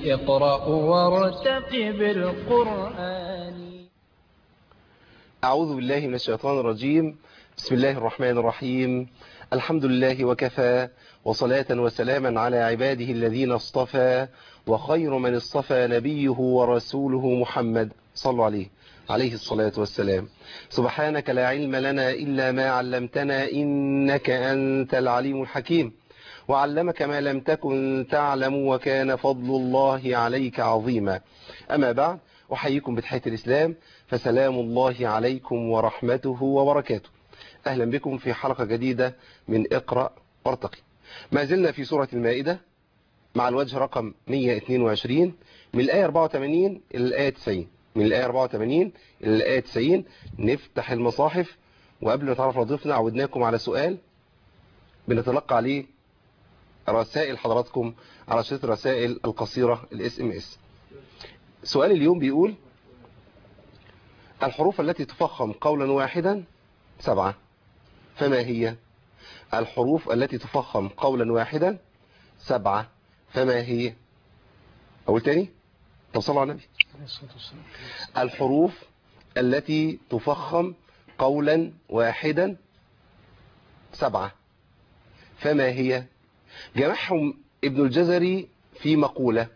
اقرأ وارتقب القرآن أعوذ بالله من الشيطان الرجيم بسم الله الرحمن الرحيم الحمد لله وكفى وصلاة وسلاما على عباده الذين اصطفى وخير من اصطفى نبيه ورسوله محمد صلوا عليه عليه الصلاة والسلام سبحانك لا علم لنا إلا ما علمتنا إنك أنت العليم الحكيم وعلمك ما لم تكن تعلم وكان فضل الله عليك عظيما أما بعد أحييكم بتحية الإسلام فسلام الله عليكم ورحمته وبركاته أهلا بكم في حلقة جديدة من اقرأ وارتقي ما زلنا في سورة المائدة مع الوجه رقم 122 من الآية 84 إلى الآية 90 من الآية 84 إلى الآية 90 نفتح المصاحف وقبل ما نتعرف على ضيفنا عودناكم على سؤال بنتلقى عليه رسائل حضراتكم على شريط الرسائل القصيرة الاس ام اس سؤال اليوم بيقول الحروف التي تفخم قولا واحدا سبعة فما هي الحروف التي تفخم قولا واحدا سبعة فما هي أقول تاني طب صلوا على النبي الحروف التي تفخم قولا واحدا سبعة فما هي جمعهم ابن الجزري في مقولة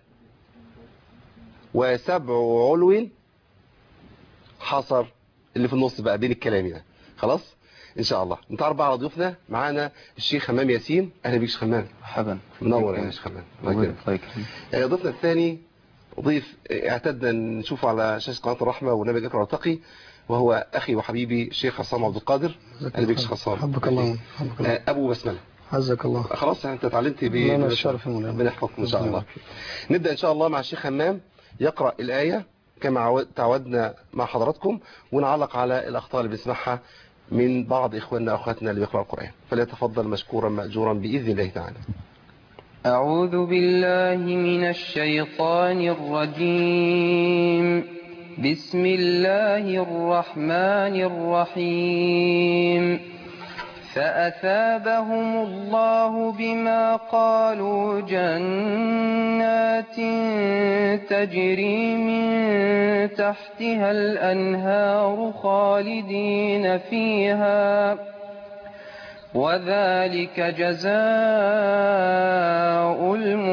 وسبع علو حصر اللي في النص بقى بين الكلام ده خلاص ان شاء الله نتعرف بقى على ضيوفنا معانا الشيخ همام ياسين اهلا بيك شيخ همام مرحبا منور يا شيخ همام الله الله يكرمك. يكرمك آه، ضيفنا الثاني ضيف آه، اعتدنا نشوفه على شاشه قناه الرحمه ونبي اقرا وارتقي وهو اخي وحبيبي الشيخ عصام عبد القادر اهلا بيك شيخ عصام حبك الله حبك الله آه، ابو بسمله عزك الله خلاص انت اتعلمت ب لنا الشرف يا مولانا. ربنا يحفظكم ان شاء ربنا الله يبارك فيك. نبدا ان شاء الله مع الشيخ همام يقرا الايه كما عود- تعودنا مع حضراتكم ونعلق على الاخطاء اللي بنسمعها من بعض اخواننا واخواتنا اللي بيقراوا القران فليتفضل مشكورا ماجورا باذن الله تعالى أعوذ بالله من الشيطان الرجيم بسم الله الرحمن الرحيم فأثابهم الله بما قالوا جنات تجري من تحتها الأنهار خالدين فيها وذلك جزاء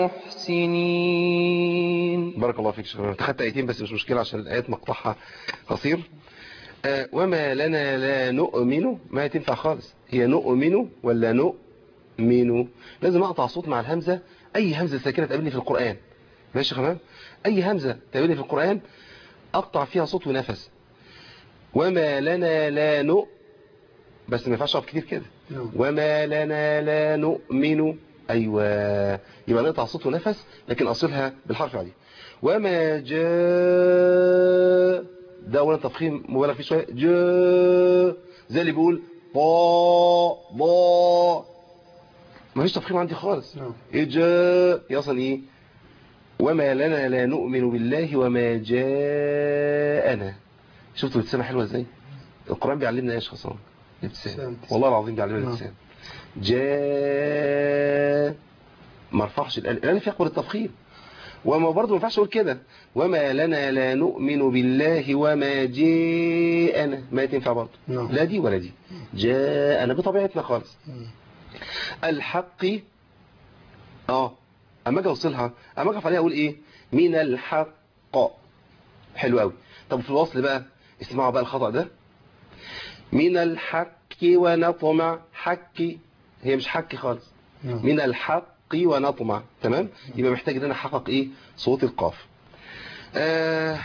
المحسنين بارك الله فيك شكرا خدت ايتين بس مش مشكله عشان الايات مقطعها قصير آه، وما لنا لا نؤمن ما تنفع خالص هي نؤمن ولا نؤمن لازم اقطع صوت مع الهمزه اي همزه ساكنه تقابلني في القران ماشي يا شباب اي همزه تقابلني في القران اقطع فيها صوت ونفس وما لنا لا نؤ بس ما ينفعش اقف كتير كده نعم. وما لنا لا نؤمن ايوه يبقى نقطع صوت ونفس لكن اصلها بالحرف العادي وما جاء ده اولا تفخيم مبالغ فيه شويه جاء زي اللي بيقول طا ضا ما فيش تفخيم عندي خالص نعم. ايه جاء هي اصلا ايه وما لنا لا نؤمن بالله وما جاءنا شفتوا الابتسامه حلوه ازاي القران بيعلمنا ايش خصام الابتسام ابتسام. والله العظيم بيعلمنا نعم. الابتسام جاء ما رفعش الالف الالف يقبل التفخيم وما برضه ما ينفعش اقول كده وما لنا لا نؤمن بالله وما جاءنا ما تنفع برضه نعم. لا دي ولا دي جاءنا بطبيعتنا خالص مم. الحق اه اما اجي اوصلها اما اجي عليها اقول ايه من الحق حلو قوي طب في الوصل بقى اسمعوا بقى الخطأ ده من الحق ونطمع حكي هي مش حكي خالص نعم. من الحق ونطمع تمام يبقى محتاج ان انا احقق ايه صوت القاف آه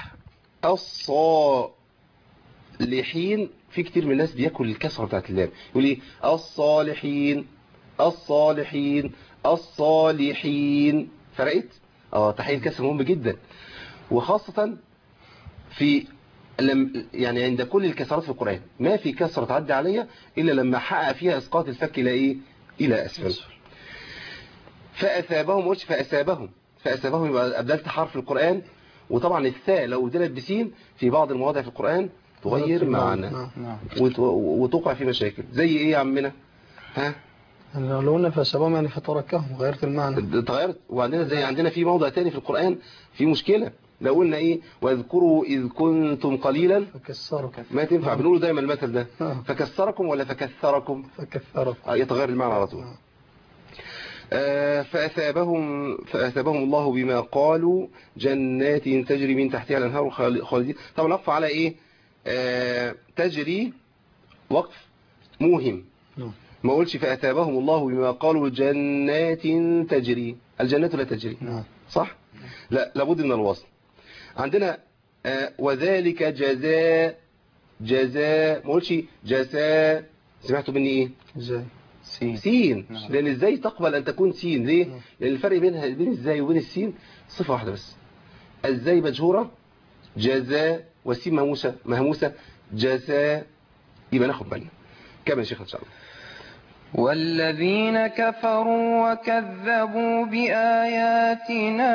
الصالحين في كتير من الناس بياكل الكسره بتاعت اللام يقول ايه الصالحين الصالحين الصالحين فرقت اه تحقيق الكسر مهم جدا وخاصه في لم يعني عند كل الكسرات في القرآن ما في كسرة تعدي عليا إلا لما حقق فيها إسقاط الفك إلى إيه إلى أسفل فأثابهم قلت فأثابهم فأثابهم يبقى أبدلت حرف القرآن وطبعا الثاء لو أبدلت بسين في بعض المواضع في القرآن تغير معنى نعم. نعم وت- وتوقع في مشاكل زي إيه يا عمنا ها يعني لو قلنا فسبهم يعني فتركهم غيرت المعنى اتغيرت وعندنا زي عندنا في موضع تاني في القرآن في مشكلة لو قلنا ايه واذكروا اذ كنتم قليلا فكسروا ما تنفع بنقول دايما المثل ده آه. فكسركم ولا فكثركم فكثروا آه، يتغير المعنى على طول آه، فأثابهم فأثابهم الله بما قالوا جنات تجري من تحتها الأنهار خال- خالدين طبعا نقف على إيه آه، تجري وقف موهم نعم. ما أقولش فأثابهم الله بما قالوا جنات تجري الجنات لا تجري نعم صح لا لابد من الوصل عندنا آه، وذلك جزاء جزاء ما أقولش جزاء سمعتوا مني إيه ازاي سين سين نعم. لان ازاي تقبل ان تكون سين ليه نعم. لان الفرق بينها بين ازاي وبين السين صفة واحدة بس ازاي مجهورة جزاء والسين مهموسة مهموسة جزاء يبقى ناخد بالنا كمل يا شيخ ان شاء الله والذين كفروا وكذبوا بآياتنا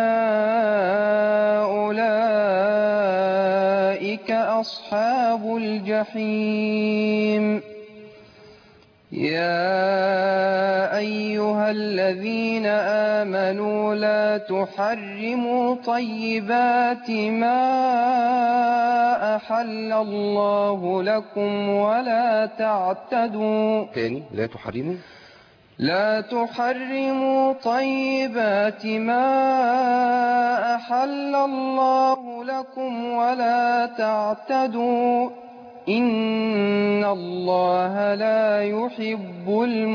أولئك أصحاب الجحيم يا أيها الذين آمنوا لا تحرموا طيبات ما أحل الله لكم ولا تعتدوا تاني لا تحرموا لا تحرموا طيبات ما أحل الله لكم ولا تعتدوا إن الله لا يحب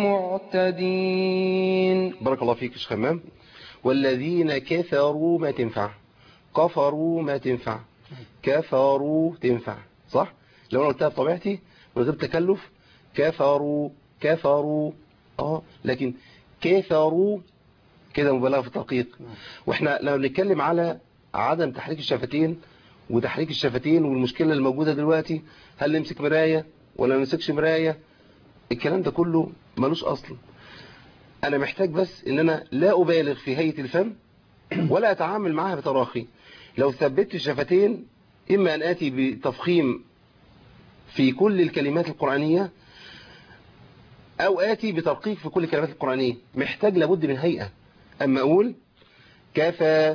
المعتدين بارك الله فيك يا شيخ همام والذين كفروا ما تنفع كفروا ما تنفع كفروا تنفع صح لو انا قلتها بطبيعتي من غير تكلف كفروا كفروا اه لكن كفروا كده مبالغه في التدقيق واحنا لو بنتكلم على عدم تحريك الشفتين وتحريك الشفتين والمشكله الموجوده دلوقتي هل نمسك مرايه ولا ما نمسكش مرايه الكلام ده كله ملوش اصل انا محتاج بس ان انا لا ابالغ في هيئه الفم ولا اتعامل معاها بتراخي لو ثبتت الشفتين اما ان اتي بتفخيم في كل الكلمات القرآنية او اتي بترقيق في كل الكلمات القرآنية محتاج لابد من هيئة اما اقول كفى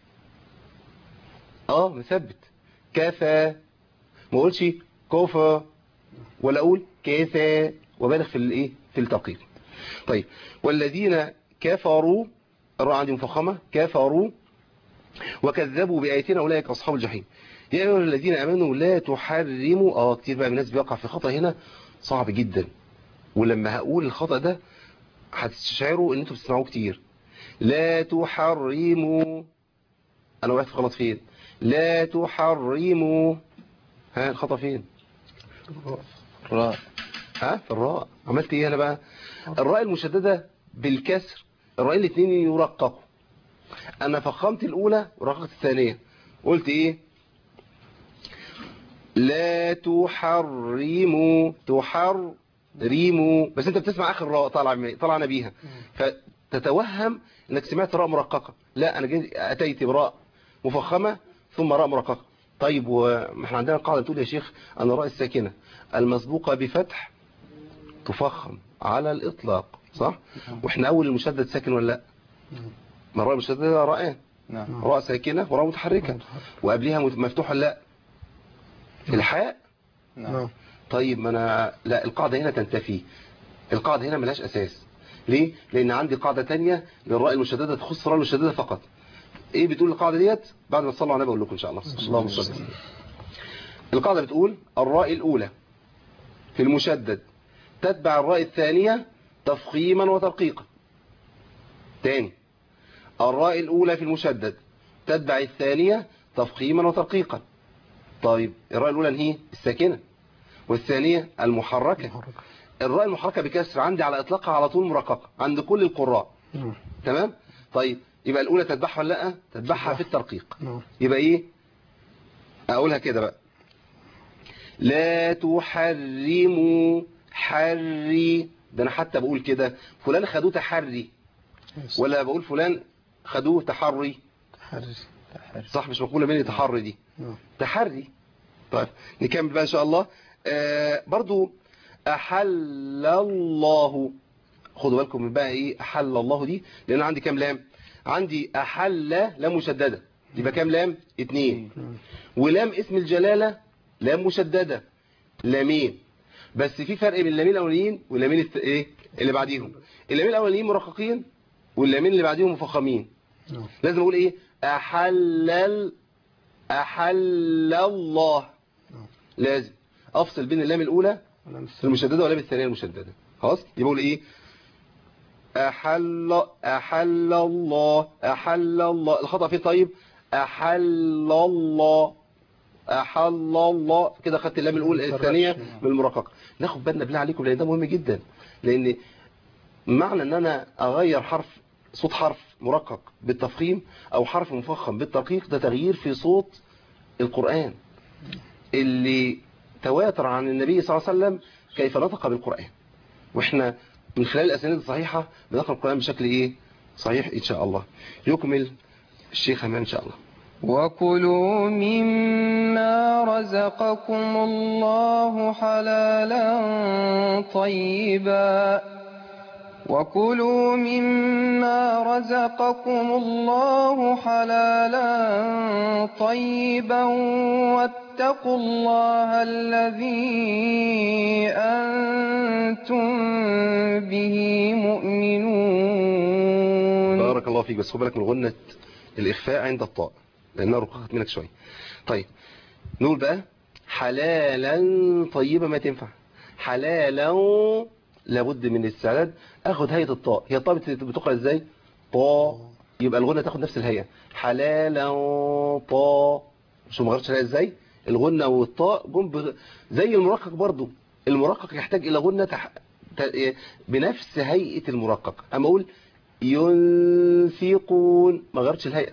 اه مثبت كفى ما اقولش كفى ولا اقول كفى وبالغ في الايه في الترقيق طيب والذين كفروا الراء عندي مفخمة كفروا وكذبوا بآياتنا أولئك أصحاب الجحيم يا أيها الذين أمنوا لا تحرموا اه كتير بقى من الناس بيقع في خطأ هنا صعب جدا ولما هقول الخطأ ده هتستشعروا ان انتوا بتسمعوه كتير لا تحرموا انا وقعت في غلط فين لا تحرموا ها الخطأ فين راء ها في الراء عملت ايه انا بقى الراء المشددة بالكسر الراء الاثنين يرققوا انا فخمت الاولى ورققت الثانية قلت ايه لا تحرموا تحرموا بس انت بتسمع اخر راء طالع طالعه بيها فتتوهم انك سمعت راء مرققة لا انا جيت اتيت براء مفخمة ثم راء مرققة طيب وما احنا عندنا قاعدة تقول يا شيخ ان الراء الساكنة المسبوقة بفتح تفخم على الإطلاق صح واحنا أول المشدد ساكن ولا لا ما الراء المشددة راءين نعم راء ساكنة وراء متحركة وقبلها مت- مفتوحة لا في الحاء نعم طيب ما أنا لا القاعدة هنا تنتفي القاعدة هنا ملهاش أساس ليه؟ لأن عندي قاعدة تانية للراء المشددة تخص الراء المشددة فقط إيه بتقول القاعدة ديت بعد ما تصلوا على النبي أقول لكم إن شاء الله اللهم صل وسلم. القاعدة بتقول الراء الأولى في المشدد تتبع الراء الثانية تفخيما وترقيقا تاني الراء الأولى في المشدد تتبع الثانية تفخيما وترقيقا طيب الراء الأولى هي الساكنة والثانية المحركة محرك الراء المحركة بكسر عندي على إطلاقها على طول مرققة عند كل القراء نعم تمام طيب يبقى الأولى تتبعها ولا لا تتبعها في الترقيق نعم يبقى ايه اقولها كده بقى لا تحرموا حري ده انا حتى بقول كده فلان خدوه تحري يس. ولا بقول فلان خدوه تحري تحري صح مش مقولة مني تحري دي نعم تحري طيب نكمل بقى ان شاء الله آه برضو احل الله خدوا بالكم من بقى ايه احل الله دي لان عندي كام لام عندي احل لام مشدده يبقى كام لام اتنين ولام اسم الجلاله لام مشدده لامين بس في فرق بين اللامين الاولانيين واللامين الت... ايه اللي بعديهم اللامين الاولانيين مرققين واللامين اللي بعديهم مفخمين نعم. لازم اقول ايه احلل احل الله نعم. لازم افصل بين اللام الاولى ولام الثانية. المشدده واللام الثانيه المشدده خلاص يبقى اقول ايه احل احل الله احل الله الخطا فيه طيب احل الله احل الله كده خدت اللام الاولى مفرقش. الثانيه من المرققه ناخد بالنا بالله عليكم لان ده مهم جدا لان معنى ان انا اغير حرف صوت حرف مرقق بالتفخيم او حرف مفخم بالترقيق ده تغيير في صوت القرآن اللي تواتر عن النبي صلى الله عليه وسلم كيف نطق بالقرآن واحنا من خلال الاسانيد الصحيحة بنقرأ القرآن بشكل ايه صحيح ان شاء الله يكمل الشيخ امان ان شاء الله وكلوا مما رزقكم الله حلالا طيبا وكلوا مما رزقكم الله حلالا طيبا واتقوا الله الذي أنتم به مؤمنون بارك الله فيك بس خد بالك من غنة الإخفاء عند الطاء لأنها رققت منك شوية طيب نقول بقى حلالا طيبة ما تنفع حلالا لابد من الاستعداد اخد هيئة الطاء هي الطاء بت- بتقرأ ازاي طاء يبقى الغنة تاخد نفس الهيئة حلالا طاء مش ما غيرتش الهيئة ازاي الغنة والطاء جم ب- زي المرقق برضو المرقق يحتاج الى غنة تح... ت... بنفس هيئة المرقق اما اقول ينفقون ما غيرتش الهيئة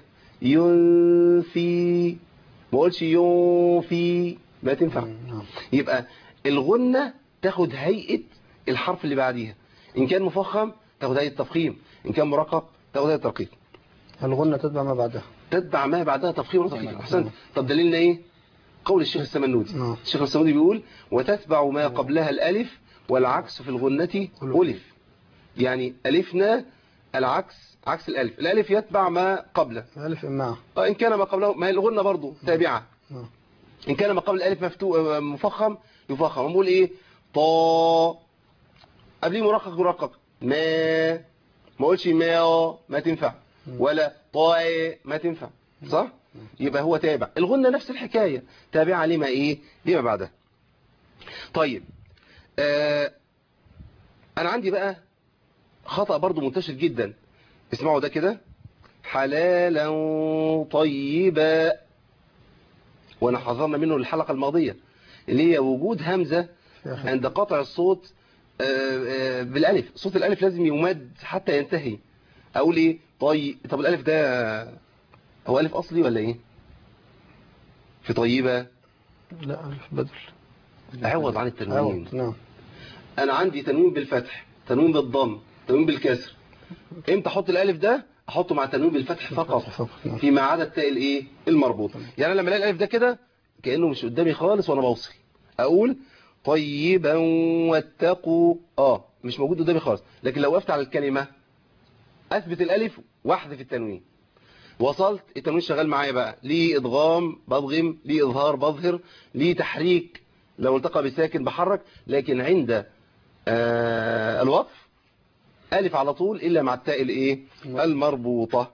ينفي ما اقولش ينفي ما تنفع نعم. يبقى الغنة تاخد هيئة الحرف اللي بعديها إن كان مفخم تاخد هيئة تفخيم إن كان مرقق تاخد هيئة ترقيق الغنة تتبع ما بعدها تتبع ما بعدها تفخيم وترقيق أحسنت طب دليلنا إيه قول الشيخ السمنودي نعم. الشيخ السمنودي بيقول وتتبع ما قبلها الألف والعكس في الغنة ألف يعني ألفنا العكس عكس الألف الألف يتبع ما قبله ألف إماع آه، إن كان ما قبله ما هي الغنة برضو تابعة نعم. إن كان ما قبل الألف مفتو مفخم يفخم نقول إيه طا قبليه مرقق مرقق ما ما اقولش ما ما تنفع ولا طاء ما تنفع صح يبقى هو تابع الغنة نفس الحكاية تابعة لما إيه لما بعدها طيب آه أنا عندي بقى خطأ برضو منتشر جدا اسمعوا ده كده حلالا طيبا وانا حذرنا منه الحلقة الماضية اللي هي وجود همزة في آخر. عند قطع الصوت آه، آه، بالالف صوت الالف لازم يمد حتى ينتهي اقول ايه طيب طب الالف ده هو الف اصلي ولا ايه في طيبة لا ألف بدل عوض عن التنوين عوض نعم انا عندي تنوين بالفتح تنوين بالضم تنوين بالكسر امتى احط الالف ده احطه مع تنوين بالفتح فقط فقط، نعم. فيما عدا التاء الايه المربوط يعني أنا لما الاقي الالف ده كده كانه مش قدامي خالص وانا بوصل اقول طيبا واتقوا اه مش موجود قدامي خالص لكن لو وقفت على الكلمه اثبت الالف واحذف التنوين وصلت التنوين شغال معايا بقى ليه ادغام بضغم ليه اظهار بظهر ليه تحريك لو التقى بساكن بحرك لكن عند آه الوقف ألف على طول إلا مع التاء الإيه المربوطة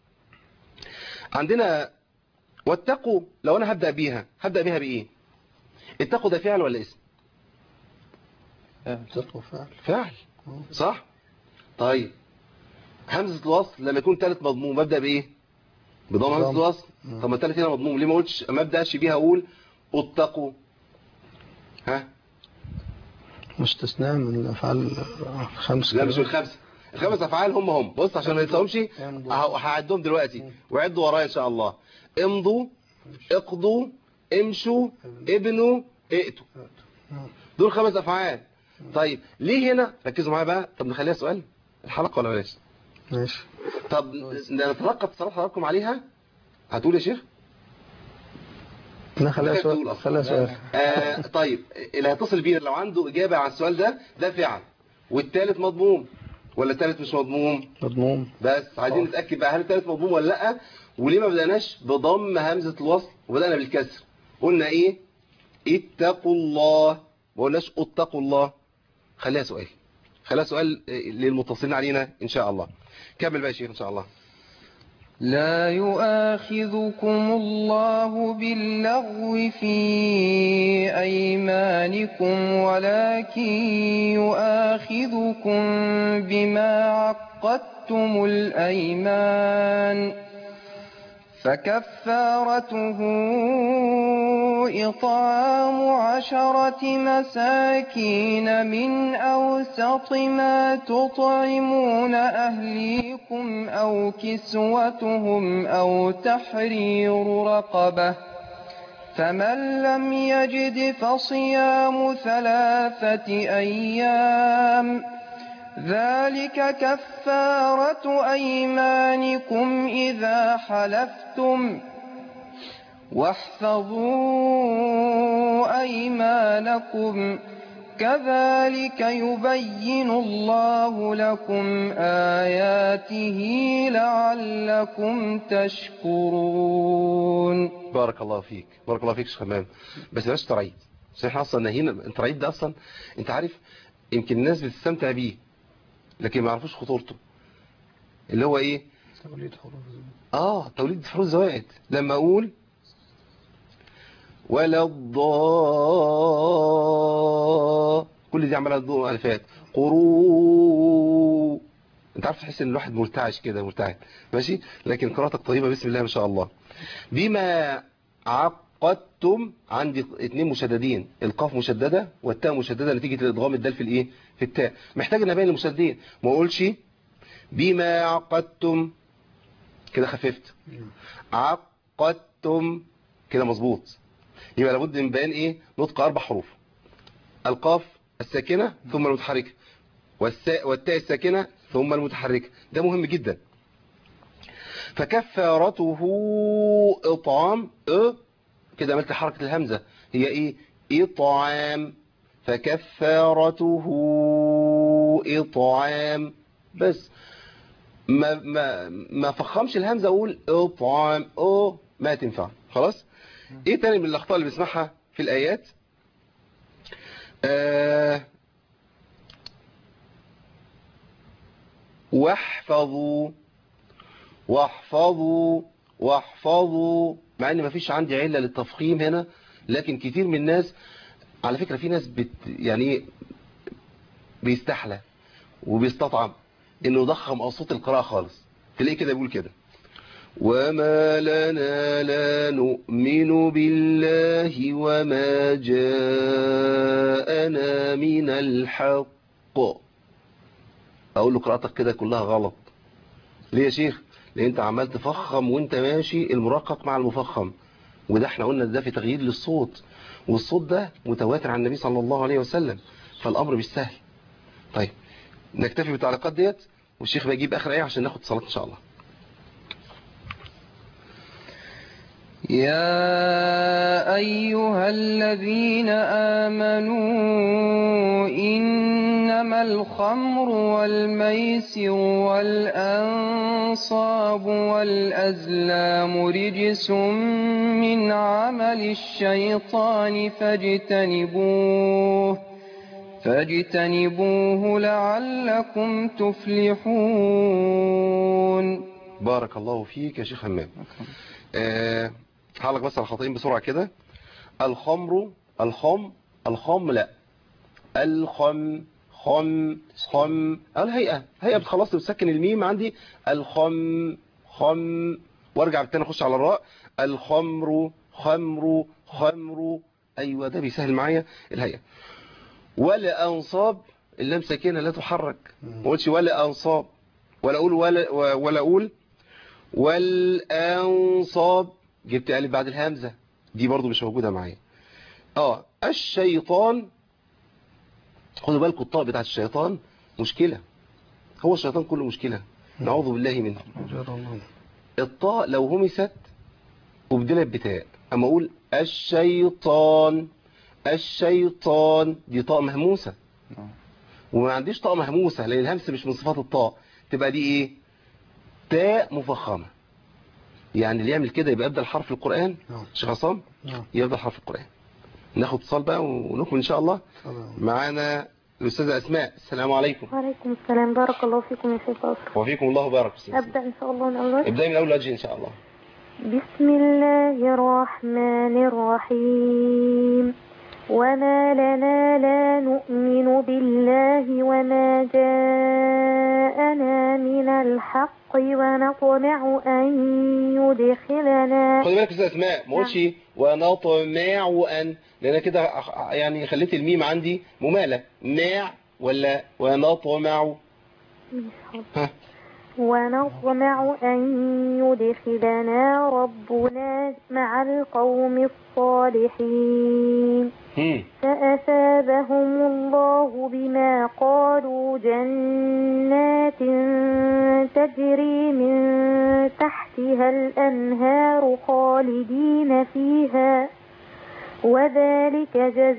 عندنا واتقوا لو أنا هبدأ بيها هبدأ بيها بإيه اتقوا ده فعل ولا اسم تقوى فعل فعل صح طيب همزة الوصل لما يكون ثالث مضموم ببدأ بإيه بضم همزة ضم. الوصل طب ما الثالث هنا مضموم ليه ما قلتش ما ابداش بيها اقول اتقوا ها مستثناء من الأفعال الخمس لا مش كده. الخمسه الخمس افعال هم هم بص عشان ما ننساهمش امضوا. أهو هعدهم دلوقتي وعدوا ورايا ان شاء الله امضوا اقضوا امشوا ابنوا ائتوا نعم. دول خمس افعال طيب ليه هنا ركزوا معايا بقى طب نخليها سؤال الحلقه ولا بلاش ماشي طب نتلقى اتصالات حضراتكم عليها هتقول يا شيخ لا خليها تقول سؤال أصلاً. خليها سؤال آه طيب اللي هيتصل بينا لو عنده إجابة على السؤال ده ده فعل والثالث مضموم ولا التالت مش مضموم مضموم بس عايزين نتأكد بقى هل التالت مضموم ولا لا وليه ما بدأناش بضم همزة الوصل وبدأنا بالكسر قلنا ايه اتقوا الله ما قلناش اتقوا الله خليها سؤال خليها سؤال إيه، للمتصلين علينا ان شاء الله كمل بقى يا شيخ ان شاء الله لا يؤاخذكم الله باللغو في أيمانكم ولكن يؤاخذكم بما عقدتم الأيمان فكفارته إطعام عشرة مساكين من أوسط ما تطعمون أهليكم أو كسوتهم أو تحرير رقبة فمن لم يجد فصيام ثلاثة أيام ذلك كفارة أيمانكم إذا حلفتم واحفظوا أيمانكم كذلك يبين الله لكم آياته لعلكم تشكرون بارك الله فيك بارك الله فيك يا شيخ همام بس بلاش ترعيد عشان احنا اصلا ناهينا الترعيد ده اصلا انت عارف يمكن الناس بتستمتع بيه لكن ما يعرفوش خطورته اللي هو ايه توليد حروف اه توليد حروف زوائد لما اقول ولا الضاء كل دي عماله تدور الفات قرو انت عارف تحس ان الواحد مرتعش كده مرتعش ماشي لكن قراءتك طيبه بسم الله ما شاء الله بما عقدتم عندي اتنين مشددين القاف مشدده والتاء مشدده نتيجه الادغام الدال في الايه في التاء محتاج ان ابين المشددين ما اقولش بما عقدتم كده خففت عقدتم كده مظبوط يبقى لابد من بيان ايه نطق اربع حروف القاف الساكنه ثم المتحركه والساء والتاء الساكنه ثم المتحركه ده مهم جدا فكفارته اطعام ا كده عملت حركه الهمزه هي ايه اطعام فكفارته اطعام بس ما ما ما فخمش الهمزه اقول اطعام او ما تنفع خلاص ايه تاني من الاخطاء اللي بنسمعها في الايات آه واحفظوا واحفظوا واحفظوا مع ان مفيش عندي عله للتفخيم هنا لكن كتير من الناس على فكره في ناس بت يعني إيه بيستحلى وبيستطعم انه يضخم اصوات القراءه خالص تلاقيه كده بيقول كده وما لنا لا نؤمن بالله وما جاءنا من الحق اقول له قراءتك كده كلها غلط ليه يا شيخ لان انت عمال تفخم وانت ماشي المرقق مع المفخم وده احنا قلنا ده في تغيير للصوت والصوت ده متواتر عن النبي صلى الله عليه وسلم فالامر مش سهل طيب نكتفي بالتعليقات ديت والشيخ بيجيب اخر ايه عشان ناخد صلاه ان شاء الله يا أيها الذين آمنوا إنما الخمر والميسر والأنصاب والأزلام رجس من عمل الشيطان فاجتنبوه فاجتنبوه لعلكم تفلحون بارك الله فيك يا شيخ همام آه هعلق بس على الخطأين بسرعة كده الخمر الخم الخم لا الخم خم خم الهيئة هيئة بتخلص بتسكن الميم عندي الخم خم وارجع بالتاني اخش على الراء الخمر خمر خمر ايوه ده بيسهل معايا الهيئة ولا انصاب اللام ساكنه لا تحرك ما قلتش ولا انصاب ولا اقول ولا ولا اقول والانصاب جبت الف بعد الهمزه دي برضو مش موجوده معايا اه الشيطان خدوا بالكم الطاء بتاعت الشيطان مشكله هو الشيطان كله مشكله نعوذ بالله منه جار الله الطاء لو همست وبدلت بتاء اما اقول الشيطان الشيطان دي طاء مهموسه وما عنديش طاء مهموسة لان الهمس مش من صفات الطاء تبقى دي ايه تاء مفخمة يعني اللي يعمل كده يبقى يبدأ حرف القرآن نعم شيخ عصام نعم يبدأ حرف القرآن ناخد اتصال بقى ونكمل ان شاء الله تمام. معانا الأستاذة أسماء السلام عليكم وعليكم السلام بارك الله فيكم يا شيخ أشرف وفيكم الله بارك فيكم أبدأ إن شاء الله من أول ابدأي من أول وجه إن شاء الله بسم الله الرحمن الرحيم وما لنا لا نؤمن بالله وما جاءنا من الحق ونطمع أن يدخلنا خدي بالك يا أستاذة أسماء ما قلتش ونطمع أن لأن كده أخ- يعني خليت الميم عندي ممالة ماع ولا ونطمع ها ونطمع أن يدخلنا ربنا مع القوم الصالحين هم. فأثابهم الله بما قالوا جنات تجري من تحتها الأنهار خالدين فيها وذلك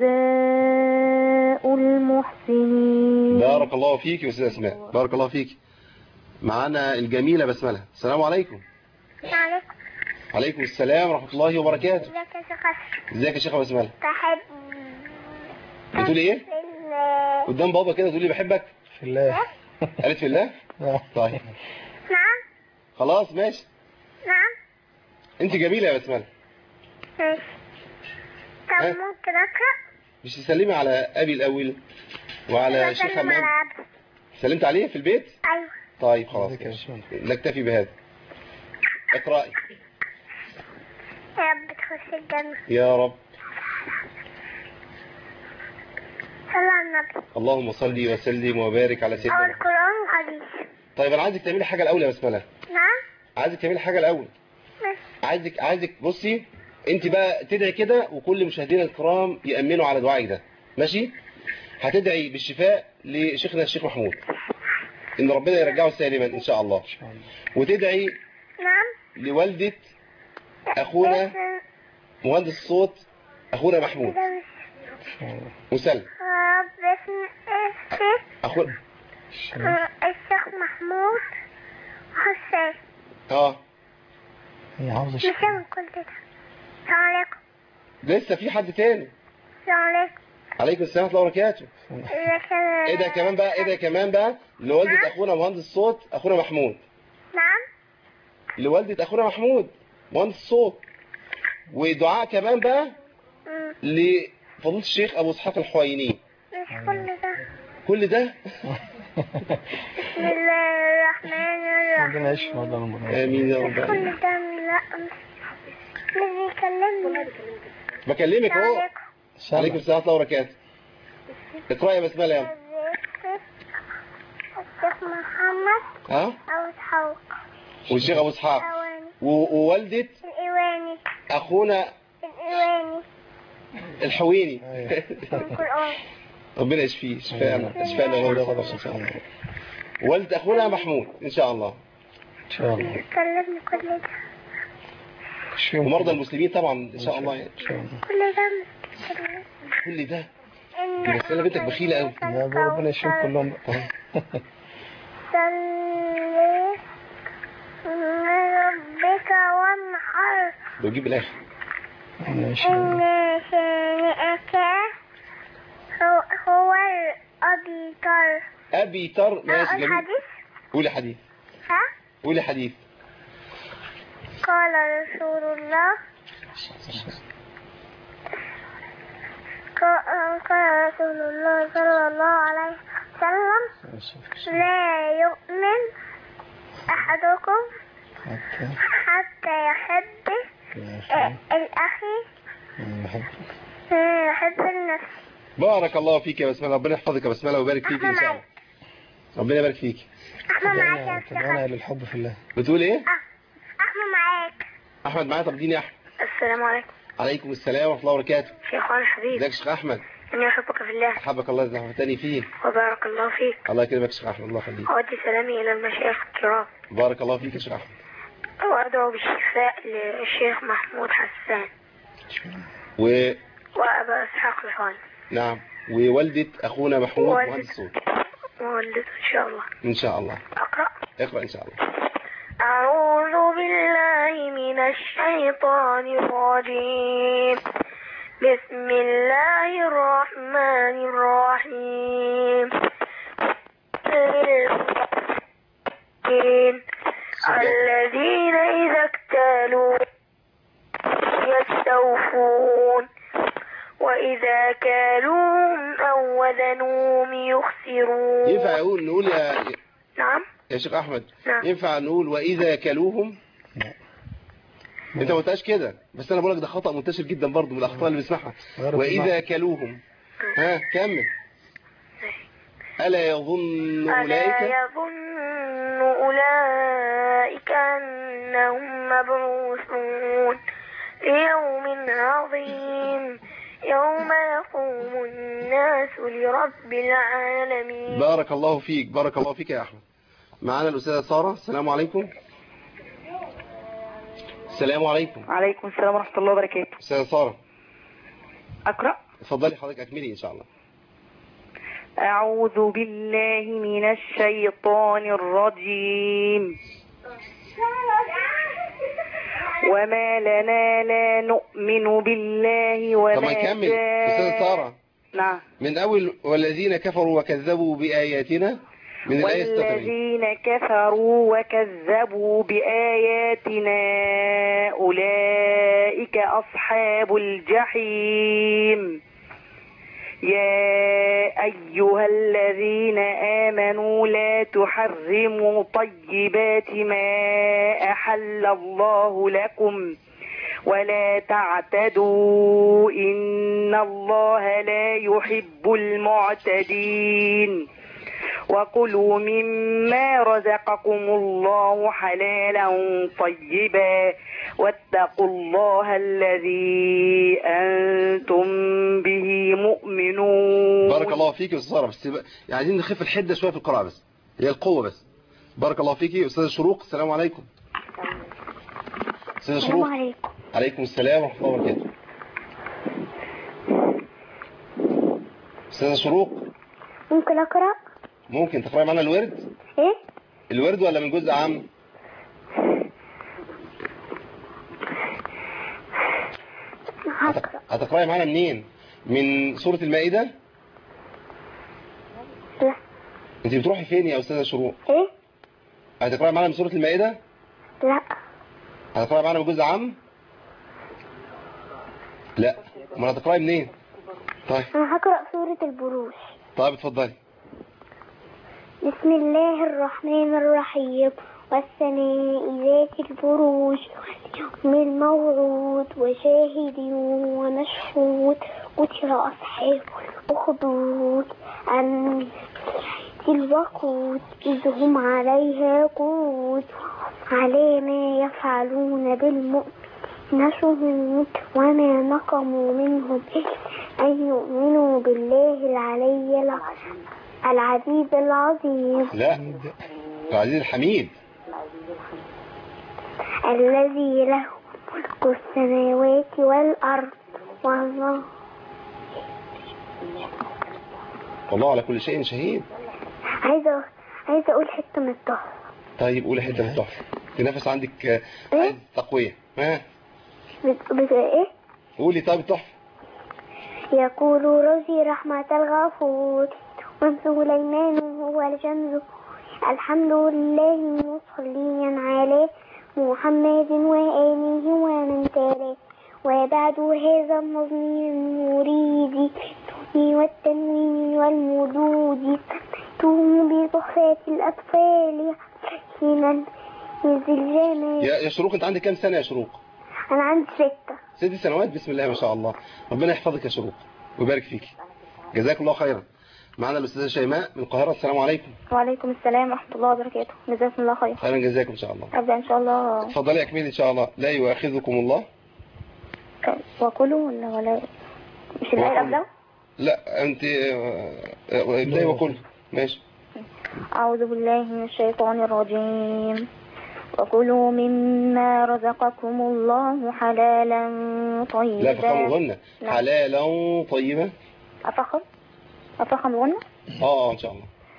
جزاء المحسنين بارك الله فيك يا أستاذة أسماء بارك الله فيك معانا الجميلة بسملة السلام عليكم عليكم عليكم السلام ورحمة الله وبركاته ازيك يا شيخ أشرف ازيك يا شيخة بسملة بحب بتقولي ايه ال- قدام بابا كده تقولي بحبك في الله قالت في الله نعم. طيب نعم خلاص ماشي نعم انت جميلة يا بسملة ماشي طب ها؟ ممكن أقرأ مش تسلمي على ابي الاول وعلى شيخ بسلم حماد على عبد سلمت عليه في البيت أيوة طيب خلاص عليك يا ماشي. بسملة. نكتفي بهذا اقرأي يا رب تخش الجنة يا رب صلى على النبي اللهم صل وسلم وبارك على أو سيدنا محمد. القرآن الحديث طيب انا عايزك تعملي حاجة الاول يا بسملة نعم عايزك تعملي حاجة الاول ماشي عايزك عايزك بصي انت بقى تدعي كده وكل مشاهدينا الكرام يأمنوا على دعائك ده ماشي هتدعي بالشفاء لشيخنا الشيخ محمود ان ربنا يرجعه سالما ان شاء الله وتدعي نعم لوالدة اخونا باسم مهندس الصوت اخونا محمود ده مش وسلم رب باسم اسم اخونا الشيخ محمود حسين اه هي عاوزة مش شيء من كل ده السلام عليكم لسه في حد تاني السلام عليكم عليكم السلام ورحمه الله وبركاته ازيك يا- ايه ده كمان بقى ايه ده كمان بقى لوالدة اخونا مهندس الصوت اخونا محمود نعم لوالدة اخونا محمود مهندس الصوت ودعاء كمان بقى مم. لفضيلة الشيخ ابو اسحاق الحويني مش كل ده كل ده بسم الله الرحمن ربنا الرحيم يعيش في موضوع المرة امين يا رب كل العالمين. ده لا مش مش بيكلمني بكلمك السلام اهو عليكم عليكم السلام ورحمه الله وبركاته اقرأي يا بسمله يلا الشيخ محمد ها أو إسحاق والشيخ ابو اسحاق الأواني و- ووالدة الإيواني اخونا الإيواني الحويني القرآن ربنا يشفيه شفاءنا شفاءنا وغير صدق والدة اخونا محمود ان شاء الله إن شاء الله كلمني كل ده شفيهم ومرضى المسلمين طبعا ان شاء الله يعني. إن شاء الله كل ده مش بيكلمني. كل ده إن بس أنا بنتك بخيلة أوي. يا أبو ربنا يشفيهم كلهم بقى صلي ربك وانحر ده جيب الاخر ربنا يشفيهم إن شانئك هو, هو الأبتر ابي تر ماشي جميل الحديث قولي حديث ها قولي حديث قال رسول الله قال قال رسول الله صلى الله عليه وسلم لا يؤمن أحدكم حتى حتى يحب يا الأخي أخي ما يحب النفس بارك الله فيك يا بسمله ربنا يحفظك يا بسمله ويبارك فيك ان شاء الله ربنا يبارك فيك أحمد معاك يا تدعونا تدعونا أستاذ إلى الحب في الله بتقول ايه أحمد معاك احمد معايا طب اديني يا احمد السلام عليكم عليكم السلام ورحمه الله وبركاته شيخنا الحبيب ازيك يا شيخ احمد إني أحبك في الله حبك الله يزحفتني فيه وبارك الله فيك الله يكرمك يا شيخ احمد الله يخليك أودي سلامي إلى المشايخ الكرام بارك الله فيك يا شيخ احمد وأدعو بالشفاء للشيخ محمود حسان و وأبا إسحاق الحواني نعم ووالدة اخونا محمود والدة. مهندس صوت مولد إن شاء الله ان شاء الله أقرأ اقرأ ان شاء الله أعوذ بالله من الشيطان الرجيم بسم الله الرحمن الرحيم الذين إذا اكتالوا يستوفون وإذا كالوهم أو وزنوهم يخسرون ينفع يقول نقول يا نعم يا شيخ احمد نعم. ينفع نقول واذا كلوهم لا. انت ما قلتهاش كده بس انا بقول لك ده خطأ منتشر جدا برضه من الاخطاء اللي بنسمعها غير واذا الصلاة. كلوهم ها كمل الا يظن ألا اولئك يظن أولئك أنهم مبعوثون ليوم عظيم يوم يقوم الناس لرب العالمين بارك الله فيك بارك الله فيك يا احمد معانا الاستاذه ساره السلام عليكم السلام عليكم وعليكم السلام ورحمة الله وبركاته استاذه ساره أقرأ اتفضلي حضرتك اكملي ان شاء الله أعوذ بالله من الشيطان الرجيم وما لنا لا نؤمن بالله وما طب ما نكمل استاذه ساره نعم من اول والذين كفروا وكذبوا باياتنا من الايه استقري والذين كفروا وكذبوا بآياتنا أولئك أصحاب الجحيم يا أيها الذين آمنوا لا تحرموا طيبات ما أحل الله لكم ولا تعتدوا إن الله لا يحب المعتدين وكلوا مما رزقكم الله حلالا طيبا واتقوا الله الذي أنتم به مؤمنون بارك الله فيك يا استاذه ساره بس بقى- يعني عايزين نخف الحده شويه في القراءه بس هي القوه بس بارك الله فيك يا استاذه شروق السلام عليكم استاذه السلام شروق عليكم عليكم السلام ورحمه الله وبركاته استاذه شروق ممكن أقرأ ممكن تقراي معانا الورد إيه الورد ولا من جزء عام هقرأ هتقراي معانا منين من سوره المائده لا انت بتروحي فين يا استاذه شروق إيه هتقراي معانا من سوره المائده لا هتقراي معانا من جزء عام لا امال هتقراي منين طيب أنا هقرأ سورة البروج طيب اتفضلي بسم الله الرحمن الرحيم والسماء ذات البروج واليوم الموعود وشاهد ومشهود قتل أصحاب الأخدود أم الوقود إذ هم عليها قود على ما يفعلون بالمؤمنين شهود وما نقموا منهم إلا أن يؤمنوا بالله العلي العظيم العزيز العظيم لا العزيز الحميد الذي له ملك السماوات والأرض والله والله على كل شيء شهيد عايزة عايزة أقول حتة من الظهر طيب قولي حته من التحفه تنافس عندك آه، عايز تقويه ها بت... بت... إيه قولي طيب التحفه يقول رزي رحمة الغفور وسليمان هو الجمز الحمد لله مصليا على محمد وآله ومن تالاه وبعد هذا النظم المريد والتنوين والمدود سميته بتحفة الأطفال حين يزل الجمال يا يا شروق انت عندك كام سنه يا شروق أنا عندي ستة ست سنوات بسم الله ما شاء الله ربنا يحفظك يا شروق ويبارك فيك جزاك الله خيرا معنا الاستاذه شيماء من القاهره السلام عليكم وعليكم السلام ورحمة الله وبركاته جزاكم الله خير خيرا جزاكم ان شاء الله أبدأ إن شاء الله اتفضلي يا كميل ان شاء الله لا يؤاخذكم الله وكلوا ولا ولا مش الآية وكلوا. الأبلة لا انت آه، آه، ابداي وكل ماشي أعوذ بالله من الشيطان الرجيم وكلوا مما رزقكم الله حلالا طيبا لا فخم غنى لا. حلالا طيبا أفخم أفخم الغنى اه اه ان شاء الله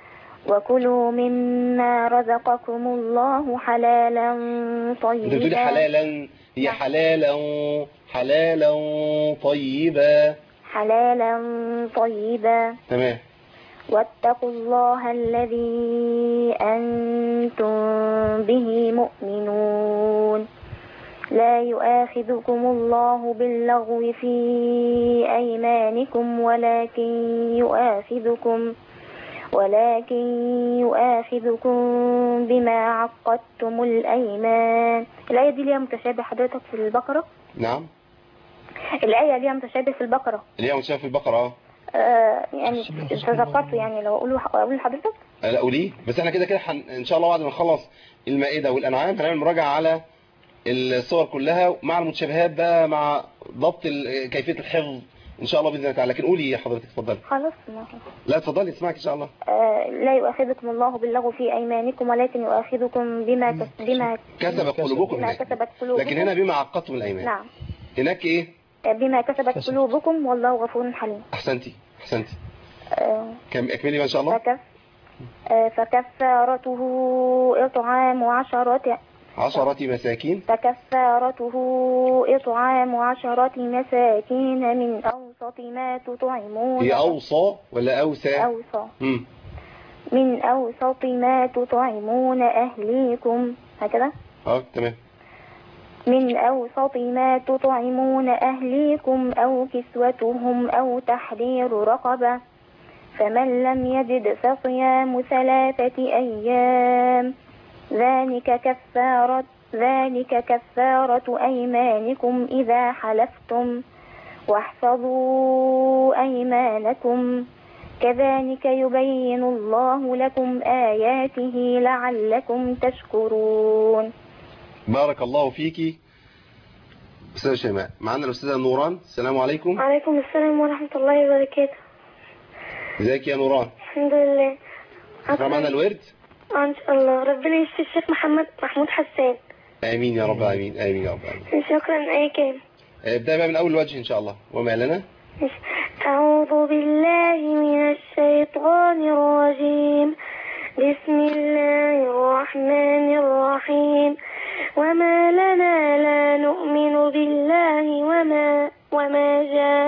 وكلوا مما رزقكم الله حلالا انت بتقولي طيبا حلالا هي حلالا حلالا طيبا حلالا طيبا تمام واتقوا الله الذي أنتم به مؤمنون لا يؤاخذكم الله باللغو في أيمانكم ولكن يؤاخذكم ولكن يؤاخذكم بما عقدتم الأيمان الآية دي ليها متشابه حضرتك في البقرة نعم الآية ليها متشابه في البقرة اللي هي متشابه في البقرة اه آه يعني تذكرته يعني لو أقوله أقول لحضرتك آه، لا قوليه بس احنا كده كده حن... ان شاء الله بعد ما نخلص المائدة والانعام هنعمل مراجعة على الصور كلها مع المتشابهات بقى مع ضبط ال... كيفية الحفظ ان شاء الله باذن الله تعالى لكن قولي يا حضرتك اتفضلي خلاص ما لا اتفضلي اسمعك ان شاء الله آه، لا يؤاخذكم الله باللغو في أيمانكم ولكن يؤاخذكم بما كس... بما كسبت قلوبكم بما هناك كسبت قلوبكم لكن هنا بما عقدتم الايمان نعم هناك ايه آه، بما كسبت كسبت. قلوبكم والله غفور حليم احسنتي احسنتي آه، كم اكملي بقى ان شاء الله فكف آه، فكفارته إطعام عشرة عشرة مساكين فكفارته إطعام عشرة مساكين من أوسط ما تطعمون هي اوصى ولا اوسى أوسط امم من أوسط ما تطعمون أهليكم هكذا اه تمام من أوسط ما تطعمون أهليكم أو كسوتهم أو تحرير رقبة فمن لم يجد فصيام ثلاثة أيام ذلك كفارة ذلك كفارة أيمانكم إذا حلفتم واحفظوا أيمانكم كذلك يبين الله لكم آياته لعلكم تشكرون بارك الله فيكي استاذ شيماء معانا الاستاذه نوران السلام عليكم وعليكم السلام ورحمة الله وبركاته ازيك يا نوران الحمد لله اقرا معانا الورد آه، إن شاء الله ربنا يشفي الشيخ محمد محمود حسان امين يا رب العالمين امين يا رب العالمين شكرا أي كلمة ابدا بقى من اول وجه ان شاء الله وما لنا أعوذ بالله من الشيطان الرجيم بسم الله الرحمن الرحيم وما لنا لا نؤمن بالله وما وما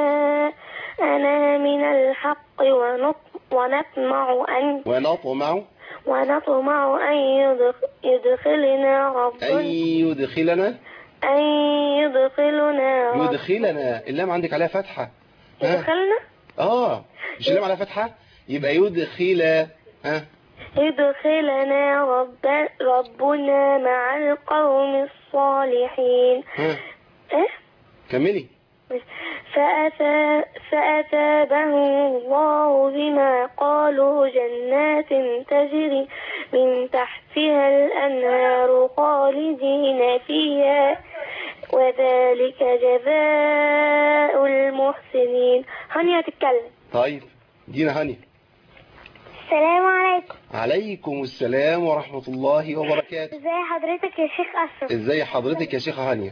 جاءنا من الحق ونط- ونطمع أن ونطمع ونطمع أن يدخ- يدخلنا ان ربنا يدخلنا أن يدخلنا رب- يدخلنا اللام عندك عليها فتحه ها يدخلنا اه مش اللام عليها فتحه يبقى يدخل ها يدخلنا رب ربنا مع القوم الصالحين ها إيه؟ كملي فأتى فأتابهم الله بما قالوا جنات تجري من تحتها الأنهار خالدين فيها وذلك جزاء المحسنين هانية تتكلم طيب دينا هاني السلام عليكم عليكم السلام ورحمة الله وبركاته ازي حضرتك يا شيخ أشرف ازاي حضرتك يا شيخة هانية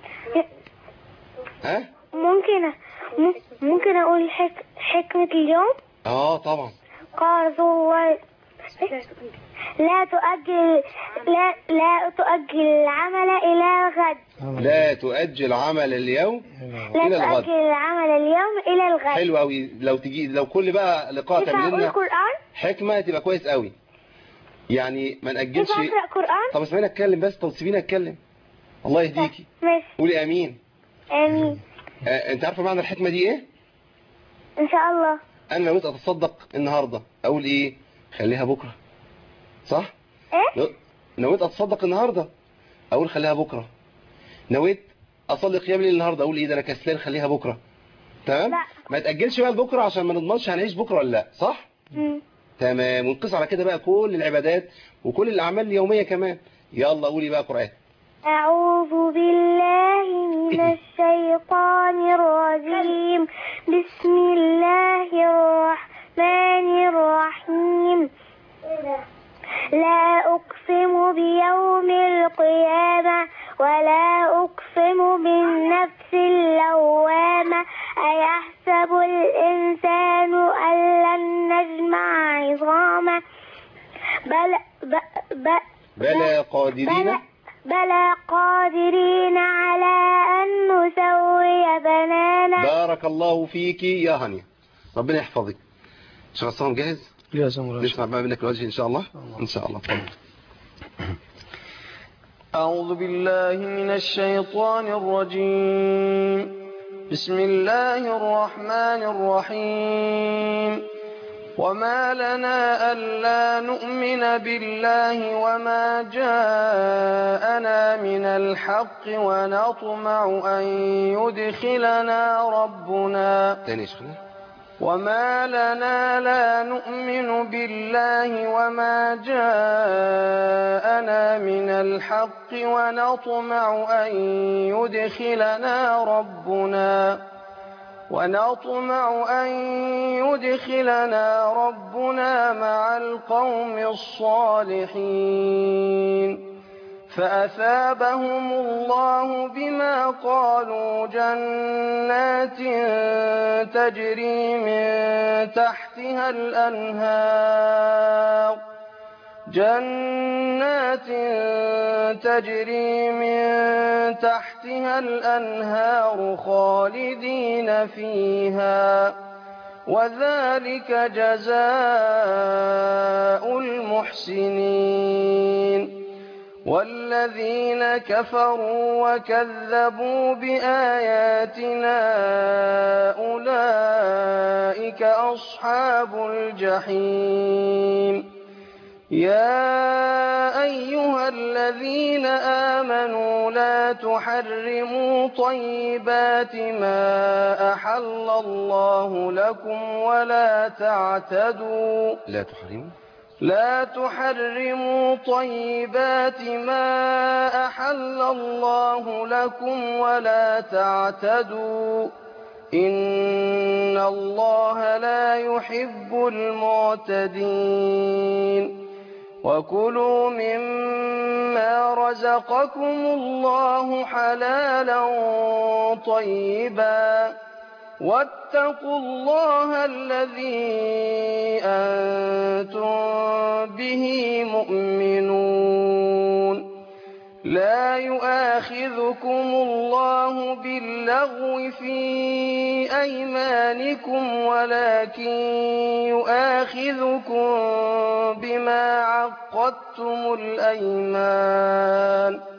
ها ممكن م- ممكن أقول حك... حكمة اليوم اه طبعا قال هو لا تؤجل لا لا تؤجل العمل إلى غد لا تؤجل عمل اليوم لا إلى الغد تؤجل العمل اليوم إلى الغد حلو قوي لو تجي لو كل بقى لقاء كيف تعمل أقول لنا قرآن؟ حكمة تبقى كويس قوي يعني ما كيف نأجلش أقرأ قرآن؟ طب اسمعيني اتكلم بس طب سيبيني اتكلم الله يهديكي ماشي قولي امين آمين آه انت عارفه معنى الحكمة دي ايه إن شاء الله انا نويت اتصدق النهاردة اقول ايه خليها بكرة صح إيه؟ نو- نويت اتصدق النهاردة اقول خليها بكرة نويت اصلي قيام الليل النهاردة اقول ايه ده انا كسلان خليها بكرة تمام لا. ما تأجلش بقى لبكرة عشان ما نضمنش هنعيش بكرة ولا لا صح مم. تمام ونقيس على كده بقى كل العبادات وكل الاعمال اليومية كمان يلا قولي بقى قرآن أعوذ بالله من الشيطان الرجيم بسم الله الرحمن الرحيم لا أقسم بيوم القيامة ولا أقسم بالنفس اللوامة أيحسب الإنسان أن لن نجمع عظامه بل ب ب بلى قادرين بلى بلى قادرين على أن نسوي بنانا بارك الله فيك يا هانيا ربنا يحفظك شيخ عصام جاهز يا سمر نسمع بقى منك الوجه ان شاء الله ان شاء الله اتفضل أعوذ بالله من الشيطان الرجيم بسم الله الرحمن الرحيم وما لنا ألا نؤمن بالله وما جاءنا من الحق ونطمع أن يدخلنا ربنا تاني يا شيخنا وما لنا لا نؤمن بالله وما جاءنا من الحق ونطمع أن يدخلنا ربنا ونطمع أن يدخلنا ربنا مع القوم الصالحين فأثابهم الله بما قالوا جنات تجري من تحتها الأنهار جنات تجري من تحتها الأنهار خالدين فيها وذلك جزاء المحسنين والذين كفروا وكذبوا بآياتنا أولئك أصحاب الجحيم يا أيها الذين آمنوا لا تحرموا طيبات ما أحل الله لكم ولا تعتدوا لا تحرموا لا تحرموا طيبات ما أحل الله لكم ولا تعتدوا إن الله لا يحب المعتدين وكلوا مما رزقكم الله حلالا طيبا واتقوا الله الذي أنتم به مؤمنون لا يؤاخذكم الله باللغو في أيمانكم ولكن يؤاخذكم بما عقدتم الأيمان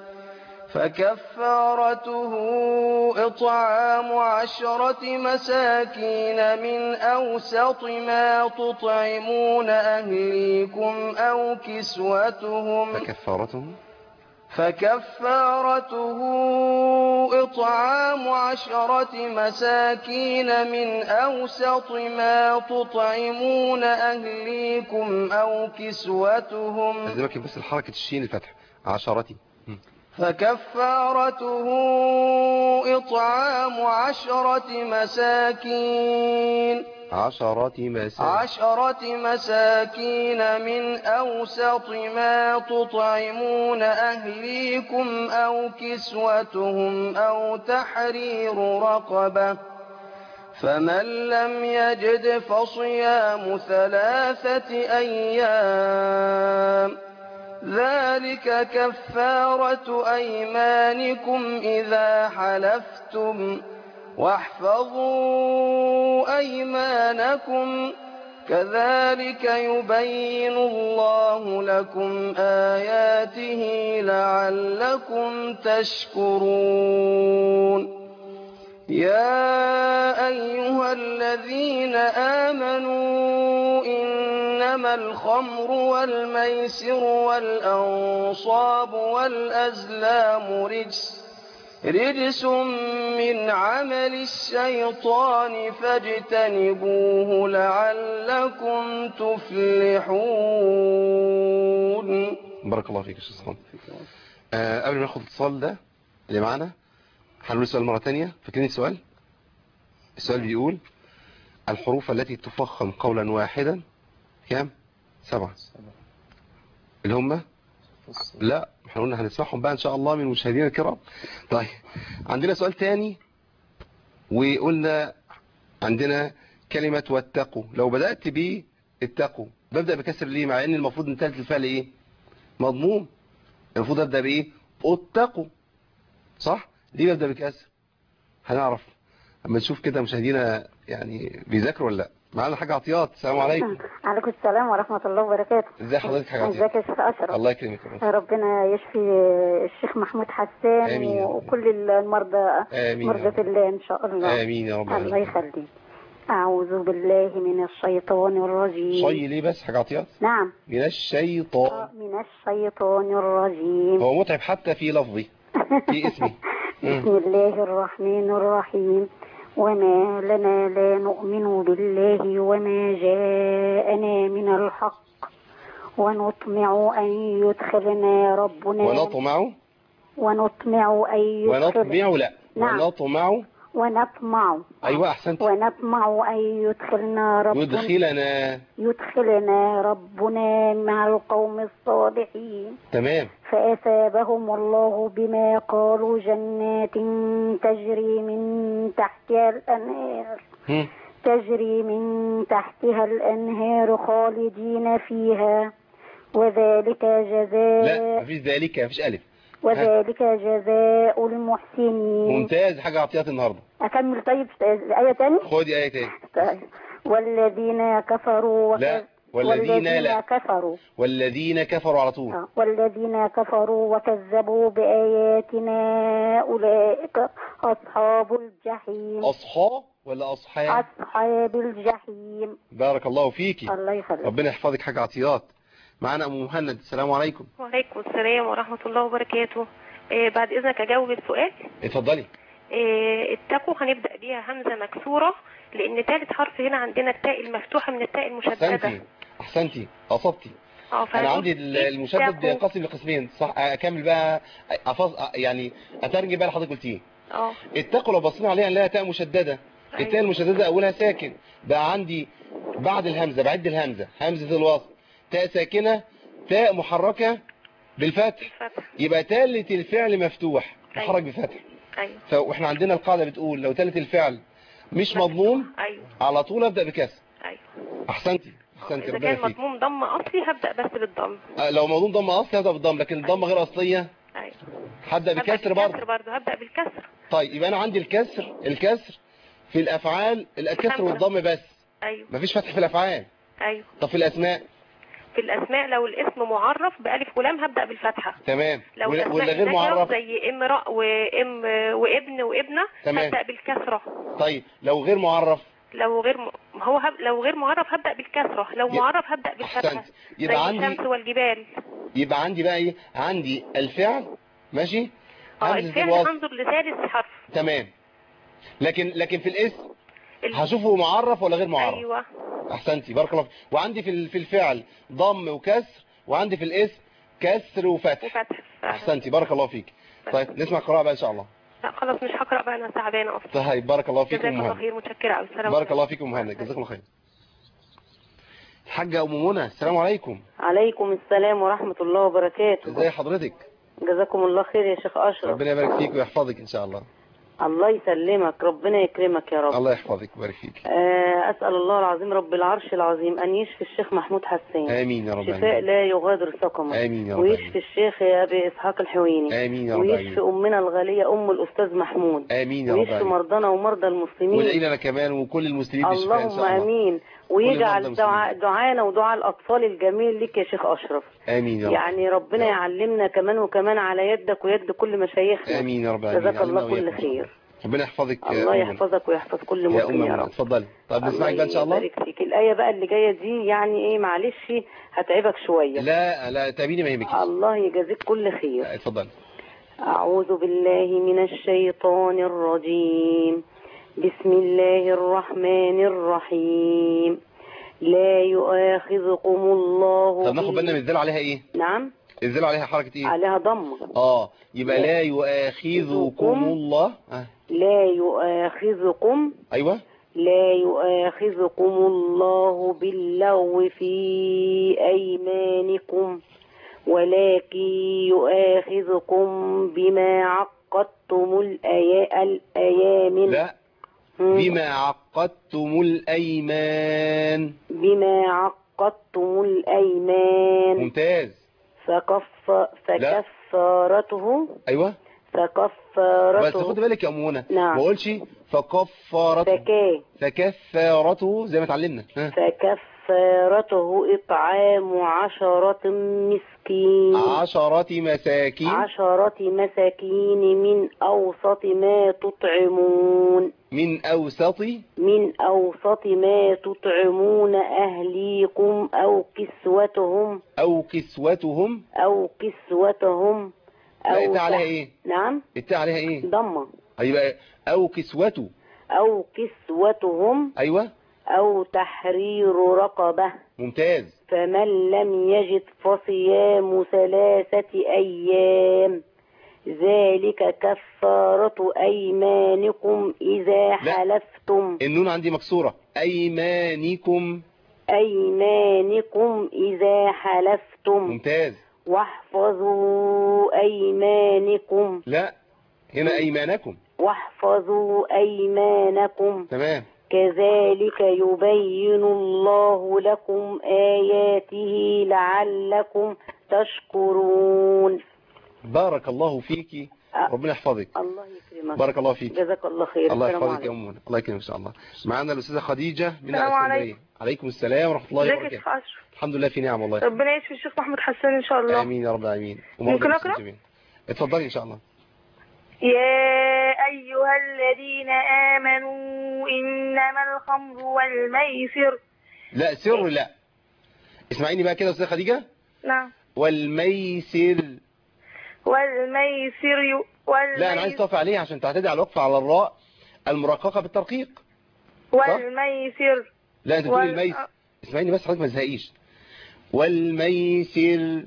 فكفارته إطعام عشرة مساكين من أوسط ما تطعمون أهليكم أو كسوتهم فكفارته فكفارته إطعام عشرة مساكين من أوسط ما تطعمون أهليكم أو كسوتهم أزمك بس الحركة الشين الفتح عشرتي م. فكفارته إطعام عشرة مساكين عشرة مساء عشرة مساكين من أوسط ما تطعمون أهليكم أو كسوتهم أو تحرير رقبة فمن لم يجد فصيام ثلاثة أيام ذلك كفارة أيمانكم إذا حلفتم واحفظوا أيمانكم كذلك يبين الله لكم آياته لعلكم تشكرون يا أيها الذين آمنوا إنما الخمر والميسر والأنصاب والأزلام رجس رجس من عمل الشيطان فاجتنبوه لعلكم تفلحون بارك الله فيك يا شيخ صالح آه قبل ما ناخد الاتصال ده اللي معانا هنقول السؤال مرة تانية فاكرين السؤال السؤال بيقول الحروف التي تفخم قولا واحدا كام سبعة اللي هم لا احنا قلنا هنسمعهم بقى ان شاء الله من المشاهدين الكرام طيب عندنا سؤال تاني وقلنا عندنا كلمة واتقوا لو بدأت ب اتقوا ببدأ بكسر ليه مع ان المفروض ان ثالث الفعل ايه مضموم المفروض ابدأ بايه اتقوا صح ليه ببدأ بكسر هنعرف اما نشوف كده مشاهدينا يعني بيذاكروا ولا لا معانا حاجة عطيات السلام عليكم عليكم السلام ورحمة الله وبركاته ازي حضرتك حاجة ازيك عطيات يا شيخ أشرف الله يكرمك يا رب. ربنا يشفي الشيخ محمود حسان آمين يا رب. وكل المرضى آمين يا مرضى رب. الله إن شاء الله آمين يا رب الله العالمين. يخليك أعوذ بالله من الشيطان الرجيم شي ليه بس حاجة عطيات نعم من الشيطان من الشيطان الرجيم هو متعب حتى في لفظي في اسمي مم. بسم الله الرحمن الرحيم وما لنا لا نؤمن بالله وما جاءنا من الحق ونطمع أن يدخلنا ربنا ونطمع ونطمع أن يدخل ونطمع لا نعم. ونطمع ونطمع ايوه احسنت ونطمع أن يدخلنا ربنا يدخلنا يدخلنا ربنا مع القوم الصالحين تمام فأثابهم الله بما قالوا جنات تجري من تحتها الأنهار هم. تجري من تحتها الأنهار خالدين فيها وذلك لا جزاء مفيش ذلك مفيش الف وذلك جزاء المحسنين ممتاز حاجة عطيات النهاردة أكمل طيب آية تاني خدي آية تاني طيب. والذين كفروا وك- لا والذين لا كفروا والذين كفروا على طول آه. والذين كفروا وكذبوا بآياتنا أولئك أصحاب الجحيم أصحاب ولا أصحاب أصحاب الجحيم بارك الله فيكي الله يخليك ربنا يحفظك حاجة عطيات معانا أم مهند السلام عليكم وعليكم السلام ورحمة الله وبركاته إيه بعد إذنك أجاوب السؤال اتفضلي إيه اتقوا هنبدأ بيها همزة مكسورة لأن ثالث حرف هنا عندنا التاء المفتوحة من التاء المشددة أحسنتي أحسنتي أصبتي اه أنا فهنقول عندي ال- المشدد اتقوا. بينقسم لقسمين صح أكمل بقى أفض يعني أترجم بقى اللي حضرتك قلتيه اه اتقوا لو بصينا عليها نلاقيها تاء مشددة أيوة. التاء المشددة أولها ساكن بقى عندي بعد الهمزة بعد الهمزة همزة الوصل تاء ساكنة تاء محركة بالفتح فتح يبقى تالت الفعل مفتوح أيوة. محرك بفتح أيوه ف- واحنا عندنا القاعدة بتقول لو تالت الفعل مش مضموم أيوه على طول ابدأ بكسر أيوه احسنتي احسنتي إذا ربنا كان يفيك مضموم ضم أصلي هبدأ بس بالضم آه، لو موضوع ضم اصلي هبدأ بالضم لكن الضمه غير اصلية أيوه هبدأ هبدأ بكسر بالكسر برضه برضه هبدأ بالكسر طيب يبقى انا عندي الكسر الكسر في الافعال الكسر الحمد والضم بس أيوه مفيش فتح في الافعال أيوه طب في الاسماء في الأسماء لو الاسم معرف بألف ولام هبدأ بالفتحة تمام لو ولا الأسماء ولا غير النكرة معرف زي امرأ وام وابن وابنة تمام. هبدأ بالكسرة طيب لو غير معرف لو غير م... هو هب... لو غير معرف هبدأ بالكسرة لو ي- معرف هبدأ بالفتحة احسنت يبقى زي عندي الشمس والجبال يبقى عندي بقى ايه عندي الفعل ماشي اه همزة الفعل الوصل هنظر لثالث حرف تمام لكن لكن في الاسم ال... هشوفه معرف ولا غير معرف ايوه احسنتي بارك الله فيك. وعندي في ال- في الفعل ضم وكسر وعندي في الاسم كسر وفتح وفتح فعلا. احسنتي بارك الله فيك طيب نسمع قراءة بقى ان شاء الله لا خلاص مش هقرأ بقى انا تعبانة اصلا طيب بارك الله فيكم جزاك الله مهند خير متشكرة قوي السلام بارك الله فيكم مهند جزاكم الله خير الحاجة ام منى السلام عليكم عليكم السلام ورحمة الله وبركاته ازي حضرتك جزاكم الله خير يا شيخ أشرف ربنا يبارك فيك ويحفظك ان شاء الله الله يسلمك ربنا يكرمك يا رب الله يحفظك ويبارك فيك آه، أسأل الله العظيم رب العرش العظيم أن يشفي الشيخ محمود حسين امين يا رب شفاء العالمين لا يغادر سقما امين يا رب ويشفي العالمين. الشيخ يا أبي إسحاق الحويني امين يا رب ويشفي العالمين أمنا الغالية أم الأستاذ محمود امين يا رب ويشفي العالمين مرضانا ومرضى المسلمين وادعي لنا كمان وكل المسلمين بالشفاء ان اللهم شاء الله امين كل ويجعل مرضى دعاء دعانا ودعاء الاطفال الجميل لك يا شيخ اشرف امين يا رب يعني ربنا يا رب. يعلمنا كمان وكمان على يدك ويد كل مشايخنا امين يا رب العالمين جزاك الله علمنا كل وإياكم. خير ربنا يحفظك يا الله أم يحفظك ويحفظ كل يا أم مسلم يا منى رب اتفضلي طب نسمعك بقى ان شاء الله يبارك فيك الآية بقى اللي جاية دي يعني ايه معلش هتعبك شوية لا لا تابيني ما يهمكيش الله يجازيك كل خير لا، اتفضلي أعوذ بالله من الشيطان الرجيم بسم الله الرحمن الرحيم لا يؤاخذكم الله طب ناخد بال- بالنا من الذال عليها ايه نعم الذال عليها حركة ايه عليها ضم اه يبقى لا يؤاخذكم الله آه. لا يؤاخذكم ايوه لا يؤاخذكم الله باللغو في أيمانكم ولكن يؤاخذكم بما عقدتم الأيا- الأيامن لا مم. بما عقدتم الايمان بما عقدتم الأيمان ممتاز فكف فكفارته ايوه فكفارته بس خد بالك يا ام منى نعم. ما اقولش فكفارته فكاه فكفارته زي ما اتعلمنا ها فكفارته إطعام عشرة مسكين عشرة مساكين عشرة مساكين من أوسط ما تطعمون من أوسط من أوسط ما تطعمون أهليكم أو كسوتهم أو كسوتهم أو كسوتهم لا أو التاء عليها تح- إيه نعم التاء عليها إيه ضمة هيبقى أو كسوته أو كسوتهم أيوة أو تحرير رقبة ممتاز فمن لم يجد فصيام ثلاثة أيام ذلك كفارة أيمانكم إذا لا. حلفتم النون عندي مكسورة أيمانكم أيمانكم إذا حلفتم ممتاز واحفظوا أيمانكم لا هنا أيمانكم واحفظوا أيمانكم تمام كذلك يبين الله لكم آياته لعلكم تشكرون بارك الله فيكي ربنا يحفظك الله يكرمك بارك الله فيك جزاك الله خير الله السلام يحفظك يا عليكم. أم منى الله يكرمك إن شاء الله معانا الأستاذة خديجة من السلام الإسكندرية عليكم. عليكم السلام ورحمة الله ازيك يا وبركاته شيخ اشرف الحمد لله في نعم والله ربنا يشفي الشيخ محمود حسان ان شاء الله آمين يا رب العالمين ممكن أقرأ؟ المسلمين. اتفضلي إن شاء الله يا أيها الذين آمنوا إنما الخمر والميسر لا سر لا اسمعيني بقى كده يا أستاذة خديجة نعم والميسر والميسر ي- والميسر لا أنا عايز تقف عليه عشان تعتدي على الوقف على الراء المرققة بالترقيق والميسر لا أنت بتقولي وال- الميس اسمعيني بس حضرتك ما تزهقيش والميسر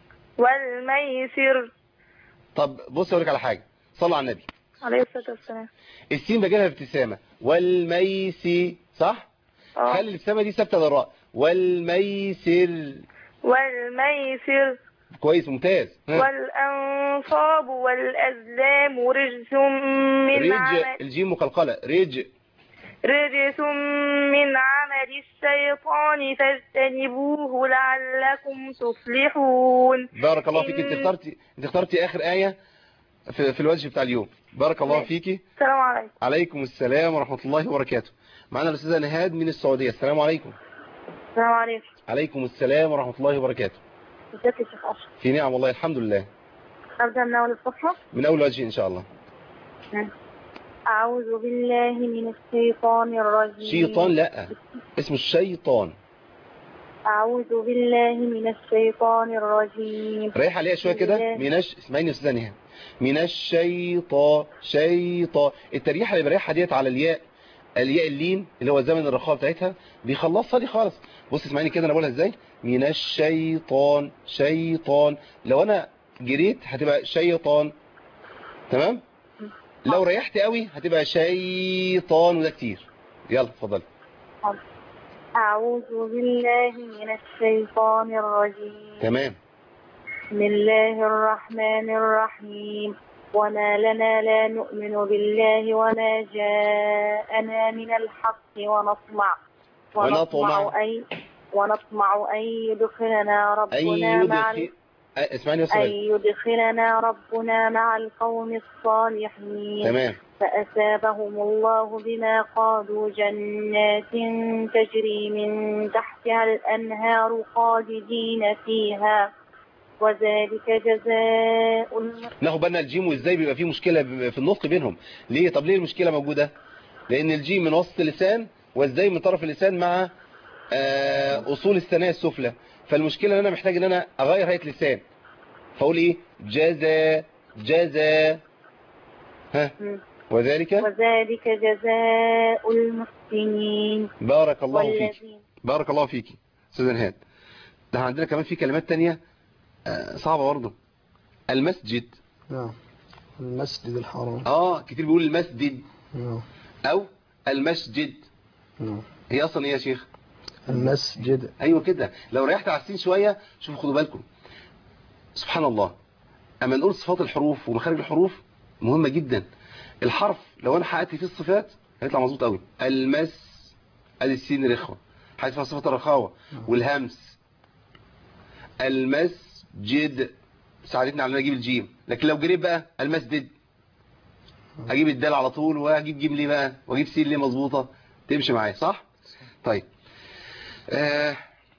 والميسر طب بص أقول لك على حاجة صلوا على النبي عليه الصلاة والسلام السين بجيلها ابتسامة والميسي صح؟ اه خلي الابتسامة دي ثابتة للراء والميسر والميسر كويس ممتاز ها. والأنصاب والأزلام رجس من رج عمل الجيم مقلقلة رج رجس من عمل الشيطان فاجتنبوه لعلكم تفلحون بارك الله فيك انت إن- اخترتي انت اخترتي اخر آية في, في الوجه بتاع اليوم بارك الله ماشي. فيكي السلام عليكم عليكم السلام ورحمة الله وبركاته معنا الأستاذة نهاد من السعودية السلام عليكم السلام عليكم عليكم السلام ورحمة الله وبركاته ازيك يا شيخ أشرف في نعم والله الحمد لله أبدأ من أول الصفحة من أول وجه إن شاء الله أعوذ بالله من الشيطان الرجيم شيطان لا اسمه الشيطان أعوذ بالله من الشيطان الرجيم ريح عليها شوية كده من الش... اسمعيني يا أستاذة نهاد من الشيطان شيطان التريحة اللي بريحها ديت على الياء الياء اللين اللي هو زمن الرخاء بتاعتها بيخلصها دي خالص بص اسمعيني كده انا بقولها ازاي من الشيطان شيطان لو انا جريت هتبقى شيطان تمام لو ريحت قوي هتبقى شيطان وده كتير يلا اتفضلي أعوذ بالله من الشيطان الرجيم تمام بسم الله الرحمن الرحيم وما لنا لا نؤمن بالله وما جاءنا من الحق ونطمع ونطمع. أي ونطمع أن يدخلنا أن ربنا مع يدخل أه، اسمعني بس أن بس. يدخلنا ربنا مع القوم الصالحين تمام فأثابهم الله بما قالوا جنات تجري من تحتها الأنهار خالدين فيها وذلك جزاء الم- ناخد بالنا الجيم وازاي بيبقى فيه مشكلة ب- في النطق بينهم ليه طب ليه المشكلة موجودة لان الجيم من وسط اللسان والزاي من طرف اللسان مع آه، اصول الثنايا السفلى فالمشكلة ان انا محتاج ان انا اغير هيئة لسان فاقول ايه جزا جزا ها وذلك وذلك جزاء المحسنين بارك الله فيك والذين بارك الله فيك استاذ نهاد ده عندنا كمان في كلمات تانية آه، صعبة برضه المسجد نعم المسجد الحرام اه كتير بيقول المسجد نعم او المسجد نعم هي اصلا ايه يا شيخ المسجد ايوه كده لو ريحت على السين شويه شوفوا خدوا بالكم سبحان الله اما نقول صفات الحروف ومخارج الحروف مهمه جدا الحرف لو انا حققت فيه الصفات هيطلع مظبوط قوي المس ادي السين رخوه حاجة اسمها صفة الرخاوة والهمس المسجد ساعدتني على ان اجيب الجيم لكن لو جريت بقى المسجد هجيب الدال على طول وهجيب جيم ليه بقى واجيب سين ليه مظبوطه تمشي معايا صح طيب آه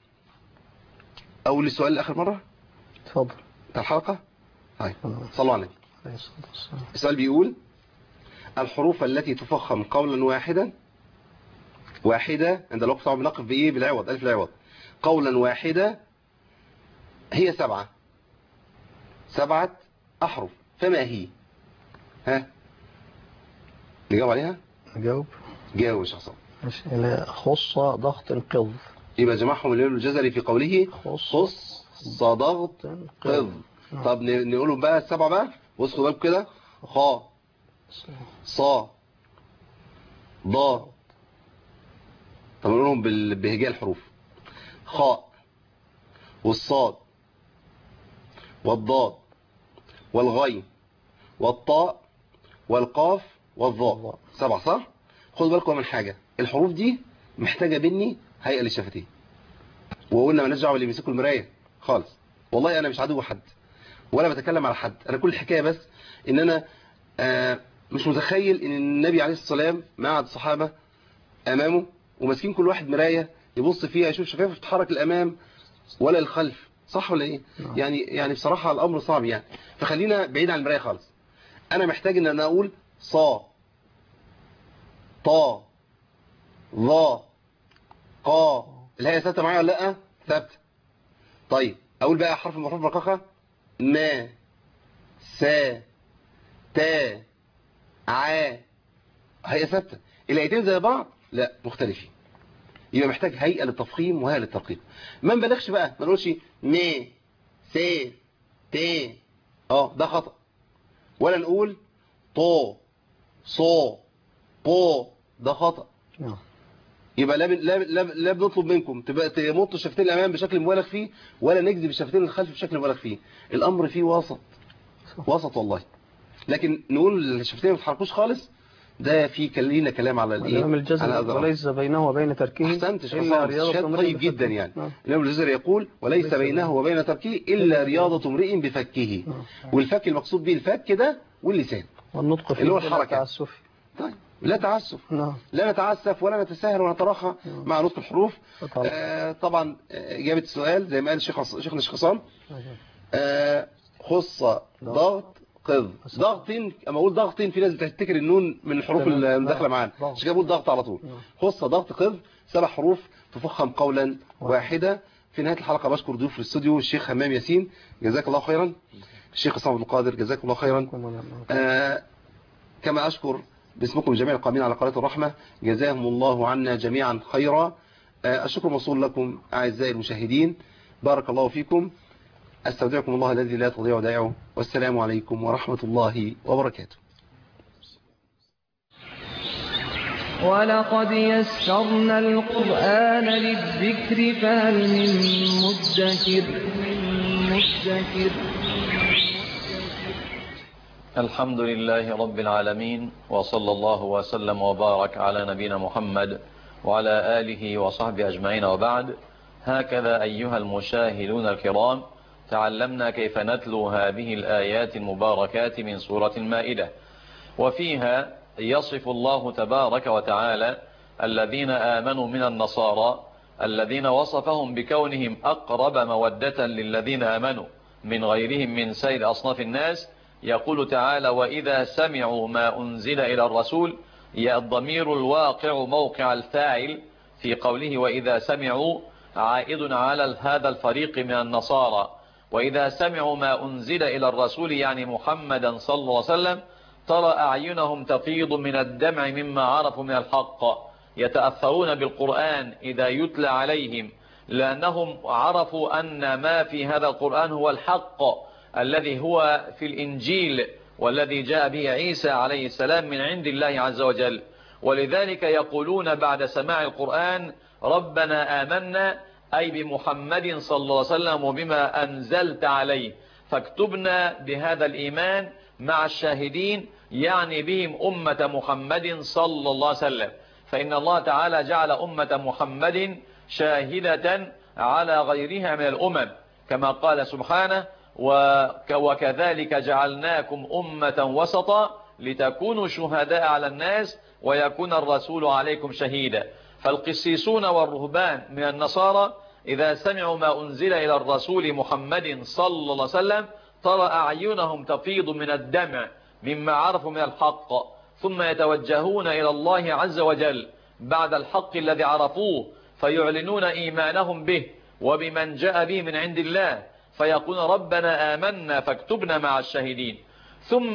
اول السؤال لاخر مره اتفضل بتاع الحلقه طيب صلوا على النبي عليه الصلاة والسلام السؤال بيقول الحروف التي تفخم قولا واحدا واحدة عند الوقت طبعا بنقف بإيه بالعوض ألف العوض قولا واحدة هي سبعة سبعة أحرف فما هي ها نجاوب عليها نجاوب جاوب يا شخصا ماشي إلى خص ضغط قض يبقى جمعهم الليل الجزري في قوله خص ضغط قض طب ن- نقولهم بقى السبعة بقى بصوا بالكم كده خا صا ضا طب نقولهم بال- بهجاء الحروف خاء والصاد والضاد والغين والطاء والقاف والظاء سبعة صح خدوا بالكم من حاجة الحروف دي محتاجة مني هيئة للشفتين وقلنا ما دعوه اللي بيمسكوا المراية خالص والله انا مش عدو حد ولا بتكلم على حد انا كل الحكاية بس ان انا آه مش متخيل ان النبي عليه الصلاة والسلام مع الصحابة امامه وماسكين كل واحد مراية يبص فيها يشوف شفافه بتتحرك الامام ولا الخلف صح ولا ايه يعني يعني بصراحة الامر صعب يعني فخلينا بعيد عن المراية خالص انا محتاج ان انا اقول صا طا ظا قا الهيئة ثابتة معايا ولا لا ثابتة طيب اقول بقى حرف المحروف رقاقة ما سا تا ع هيئة ثابتة الايتين زي بعض لا مختلفين يبقى محتاج هيئة للتفخيم وهيئة للترقيم ما نبالغش بقى ما نقولش م س ت اه ده خطأ ولا نقول طو صو بو ده خطأ نعم يبقى لا بن- لا لا, لا بنطلب منكم تبقى تمطوا الشفتين الامام بشكل مبالغ فيه ولا نجذب الشفتين الخلف بشكل مبالغ فيه الامر فيه وسط وسط والله لكن نقول الشفتين ما تتحركوش خالص ده في كان لينا كلام على الايه الإمام على الجزري أذرع. وليس بينه وبين تركه احسنت إلا شخصان رياضة شاد امرئ طيب بفكه. جدا يعني نعم. الإمام الجزري يقول وليس ليس بينه وبين تركه إلا رياضة امرئ بفكه والفك المقصود به الفك ده واللسان والنطق فيه اللي هو بلا الحركة. تعسف طيب لا تعسف نعم لا نتعسف ولا نتساهل ولا نتراخى مع نطق الحروف آه طبعا آه، إجابة السؤال زي ما قال الشيخ عص- شيخنا الشيخ عصام آه خص ضغط قض ضغط اما اقول ضغط في ناس بتفتكر النون من الحروف تمام. اللي داخله نعم. معانا ضغط. مش كده بقول ضغط على طول خص ضغط قض سبع حروف تفخم قولا واحدة في نهاية الحلقة بشكر ضيوف في الاستوديو الشيخ همام ياسين جزاك الله خيرا الشيخ عصام عبد القادر جزاكم الله خيرا آه كما أشكر باسمكم جميع القائمين على قناة الرحمة جزاهم الله عنا جميعا خيرا آه الشكر موصول لكم أعزائي المشاهدين بارك الله فيكم أستودعكم الله الذي لا تضيع ودائعه والسلام عليكم ورحمة الله وبركاته ولقد يسرنا القرآن للذكر فهل من مدكر من مدكر الحمد لله رب العالمين وصلى الله وسلم وبارك على نبينا محمد وعلى آله وصحبه أجمعين وبعد هكذا أيها المشاهدون الكرام تعلمنا كيف نتلو هذه الآيات المباركات من سورة المائدة وفيها يصف الله تبارك وتعالى الذين آمنوا من النصارى الذين وصفهم بكونهم أقرب مودة للذين آمنوا من غيرهم من سائر أصناف الناس يقول تعالى وإذا سمعوا ما أنزل إلى الرسول يا الضمير الواقع موقع الفاعل في قوله وإذا سمعوا عائد على هذا الفريق من النصارى وإذا سمعوا ما أنزل إلى الرسول يعني محمدا صلى الله عليه وسلم ترى أعينهم تفيض من الدمع مما عرفوا من الحق يتأثرون بالقرآن إذا يتلى عليهم لأنهم عرفوا أن ما في هذا القرآن هو الحق الذي هو في الإنجيل والذي جاء به عيسى عليه السلام من عند الله عز وجل ولذلك يقولون بعد سماع القرآن ربنا آمنا أي بمحمد صلى الله عليه وسلم وبما أنزلت عليه فاكتبنا بهذا الإيمان مع الشاهدين يعني بهم أمة محمد صلى الله عليه وسلم فإن الله تعالى جعل أمة محمد شاهدة على غيرها من الأمم كما قال سبحانه وك- وكذلك جعلناكم أمة وسطا لتكونوا شهداء على الناس ويكون الرسول عليكم شهيدا فالقسيسون والرهبان من النصارى إذا سمعوا ما أنزل إلى الرسول محمد صلى الله عليه وسلم ترى أعينهم تفيض من الدمع مما عرفوا من الحق ثم يتوجهون إلى الله عز وجل بعد الحق الذي عرفوه فيعلنون إيمانهم به وبمن جاء به من عند الله فيقول ربنا آمنا فاكتبنا مع الشاهدين ثم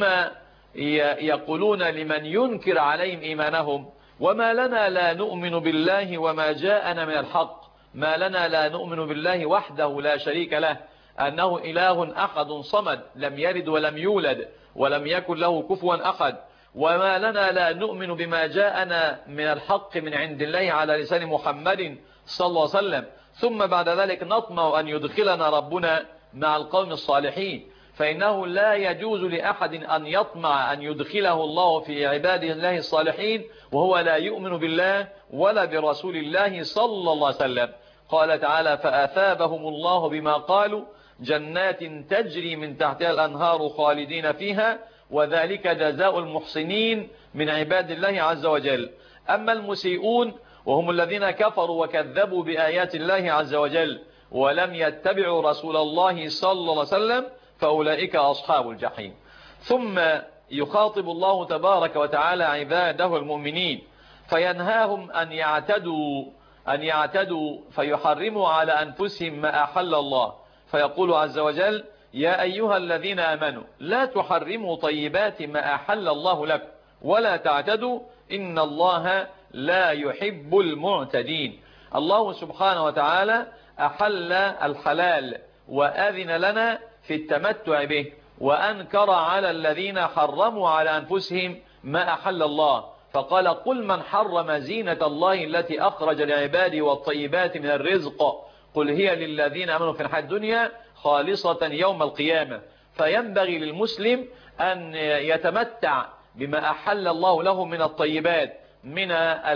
ي- يقولون لمن ينكر عليهم إيمانهم وما لنا لا نؤمن بالله وما جاءنا من الحق ما لنا لا نؤمن بالله وحده لا شريك له أنه إله أحد صمد لم يلد ولم يولد ولم يكن له كفوا أحد وما لنا لا نؤمن بما جاءنا من الحق من عند الله على لسان محمد صلى الله عليه وسلم ثم بعد ذلك نطمع أن يدخلنا ربنا مع القوم الصالحين فإنه لا يجوز لأحد أن يطمع أن يدخله الله في عباده الله الصالحين وهو لا يؤمن بالله ولا برسول الله صلى الله عليه وسلم قال تعالى فأثابهم الله بما قالوا جنات تجري من تحتها الأنهار خالدين فيها وذلك جزاء المحسنين من عباد الله عز وجل أما المسيئون وهم الذين كفروا وكذبوا بآيات الله عز وجل ولم يتبعوا رسول الله صلى الله عليه وسلم فأولئك أصحاب الجحيم ثم يخاطب الله تبارك وتعالى عباده المؤمنين فينهاهم أن يعتدوا أن يعتدوا فيحرموا على أنفسهم ما أحل الله فيقول عز وجل يا أيها الذين آمنوا لا تحرموا طيبات ما أحل الله لكم ولا تعتدوا إن الله لا يحب المعتدين الله سبحانه وتعالى أحل الحلال وأذن لنا في التمتع به وأنكر على الذين حرموا على أنفسهم ما أحل الله فقال قل من حرم زينة الله التي أخرج لعباده والطيبات من الرزق قل هي للذين أمنوا في الحياة الدنيا خالصة يوم القيامة فينبغي للمسلم أن يتمتع بما أحل الله له من الطيبات من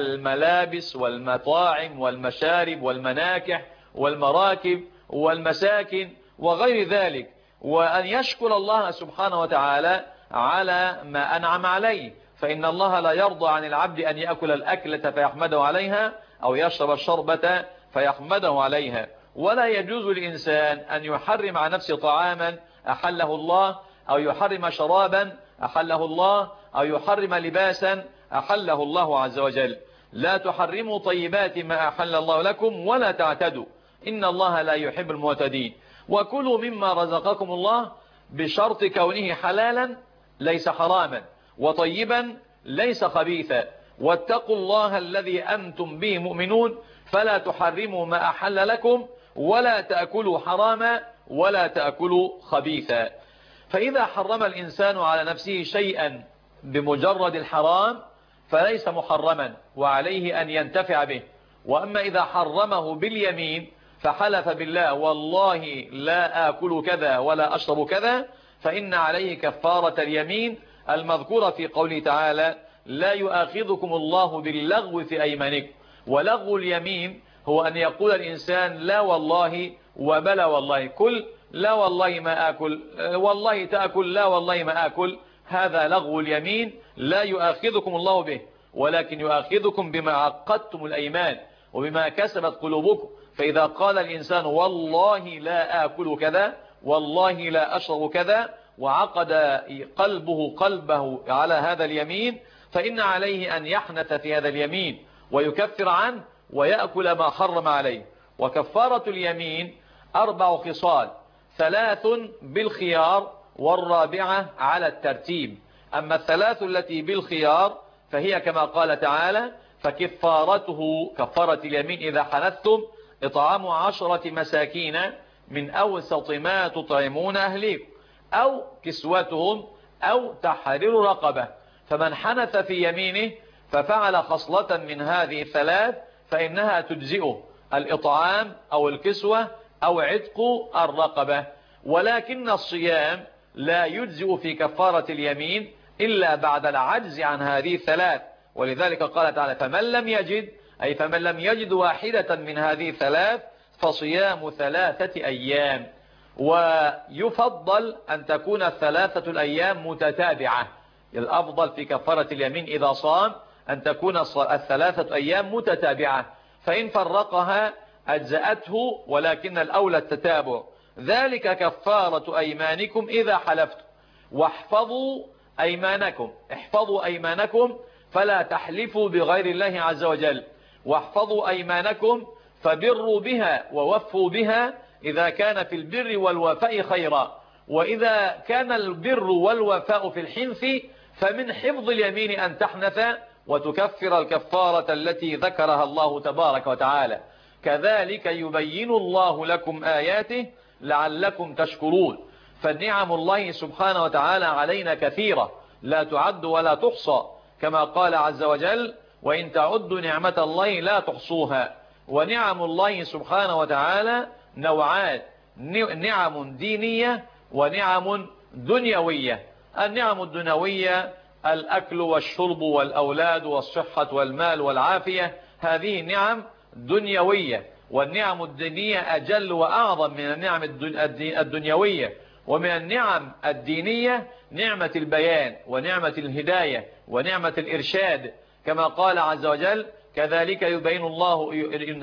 الملابس والمطاعم والمشارب والمناكح والمراكب والمساكن وغير ذلك وأن يشكر الله سبحانه وتعالى على ما أنعم عليه فإن الله لا يرضى عن العبد أن يأكل الأكلة فيحمده عليها أو يشرب الشربة فيحمده عليها ولا يجوز للإنسان أن يحرم على نفسه طعاما أحله الله أو يحرم شرابا أحله الله أو يحرم لباسا أحله الله عز وجل لا تحرموا طيبات ما أحل الله لكم ولا تعتدوا إن الله لا يحب المعتدين وكلوا مما رزقكم الله بشرط كونه حلالا ليس حراما وطيبا ليس خبيثا واتقوا الله الذي أنتم به مؤمنون فلا تحرموا ما أحل لكم ولا تأكلوا حراما ولا تأكلوا خبيثا فإذا حرم الإنسان على نفسه شيئا بمجرد الحرام فليس محرما وعليه أن ينتفع به وأما إذا حرمه باليمين فحلف بالله والله لا آكل كذا ولا أشرب كذا فإن عليه كفارة اليمين المذكورة في قوله تعالى لا يؤاخذكم الله باللغو في أيمانكم ولغو اليمين هو أن يقول الإنسان لا والله وبلا والله كل لا والله ما آكل والله تأكل لا والله ما آكل هذا لغو اليمين لا يؤاخذكم الله به ولكن يؤاخذكم بما عقدتم الأيمان وبما كسبت قلوبكم فإذا قال الإنسان والله لا آكل كذا والله لا أشرب كذا وعقد قلبه قلبه على هذا اليمين فإن عليه أن يحنث في هذا اليمين ويكفر عنه ويأكل ما حرم عليه وكفارة اليمين أربع خصال ثلاث بالخيار والرابعة على الترتيب أما الثلاث التي بالخيار فهي كما قال تعالى فكفارته كفارة اليمين إذا حنثتم إطعام عشرة مساكين من أوسط ما تطعمون أهليكم أو كسوتهم أو تحرير رقبة فمن حنث في يمينه ففعل خصلة من هذه الثلاث فإنها تجزئه الإطعام أو الكسوة أو عتق الرقبة ولكن الصيام لا يجزئ في كفارة اليمين إلا بعد العجز عن هذه الثلاث ولذلك قال تعالى فمن لم يجد أي فمن لم يجد واحدة من هذه ثلاث فصيام ثلاثة أيام ويفضل أن تكون الثلاثة الأيام متتابعة الأفضل في كفارة اليمين إذا صام أن تكون الثلاثة أيام متتابعة فإن فرقها أجزأته ولكن الأولى التتابع ذلك كفارة أيمانكم إذا حلفتم واحفظوا أيمانكم احفظوا أيمانكم فلا تحلفوا بغير الله عز وجل واحفظوا أيمانكم فبروا بها ووفوا بها إذا كان في البر والوفاء خيرا وإذا كان البر والوفاء في الحنث فمن حفظ اليمين أن تحنث وتكفر الكفارة التي ذكرها الله تبارك وتعالى كذلك يبين الله لكم آياته لعلكم تشكرون فالنعم الله سبحانه وتعالى علينا كثيرة لا تعد ولا تحصى كما قال عز وجل وإن تعدوا نعمة الله لا تحصوها ونعم الله سبحانه وتعالى نوعان نعم دينية ونعم دنيوية النعم الدنيوية الأكل والشرب والأولاد والصحة والمال والعافية هذه نعم دنيوية والنعم الدينية أجل وأعظم من النعم الدنيوية ومن النعم الدينية نعمة البيان ونعمة الهداية ونعمة الإرشاد كما قال عز وجل كذلك يبين الله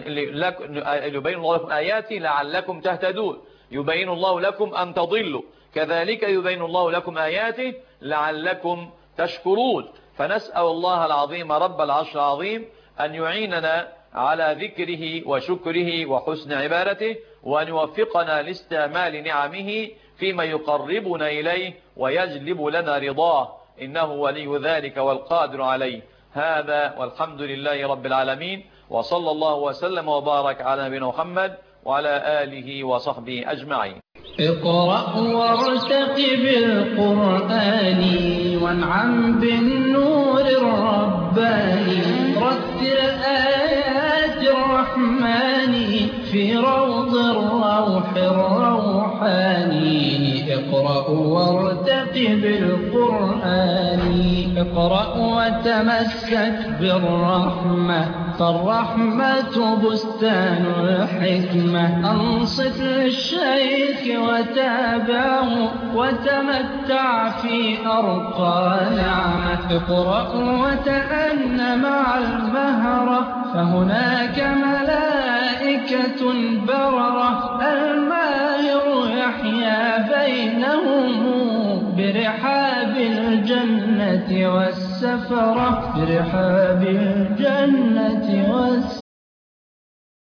يبين الله لكم آياتي لعلكم تهتدون يبين الله لكم أن تضلوا كذلك يبين الله لكم آياته لعلكم تشكرون فنسأل الله العظيم رب العرش العظيم أن يعيننا على ذكره وشكره وحسن عبادته وأن يوفقنا لاستعمال نعمه فيما يقربنا إليه ويجلب لنا رضاه إنه ولي ذلك والقادر عليه هذا والحمد لله رب العالمين وصلى الله وسلم وبارك على نبينا محمد وعلى آله وصحبه أجمعين اقرأ وارتقب القرآن وانعم بالنور الرباني رتل آيات الرحمن في روض الروح الروحاني اقرأ وارتقب القرآن اقرأ وتمسك بالرحمة فالرحمة بستان الحكمة أنصت للشيخ وتابعه وتمتع في أرقى نعمة اقرأ وتأن مع المهرة فهناك ملائكة بررة الماهر يحيا بينهم برحاب الجنة والسفرة برحاب الجنة والسفرة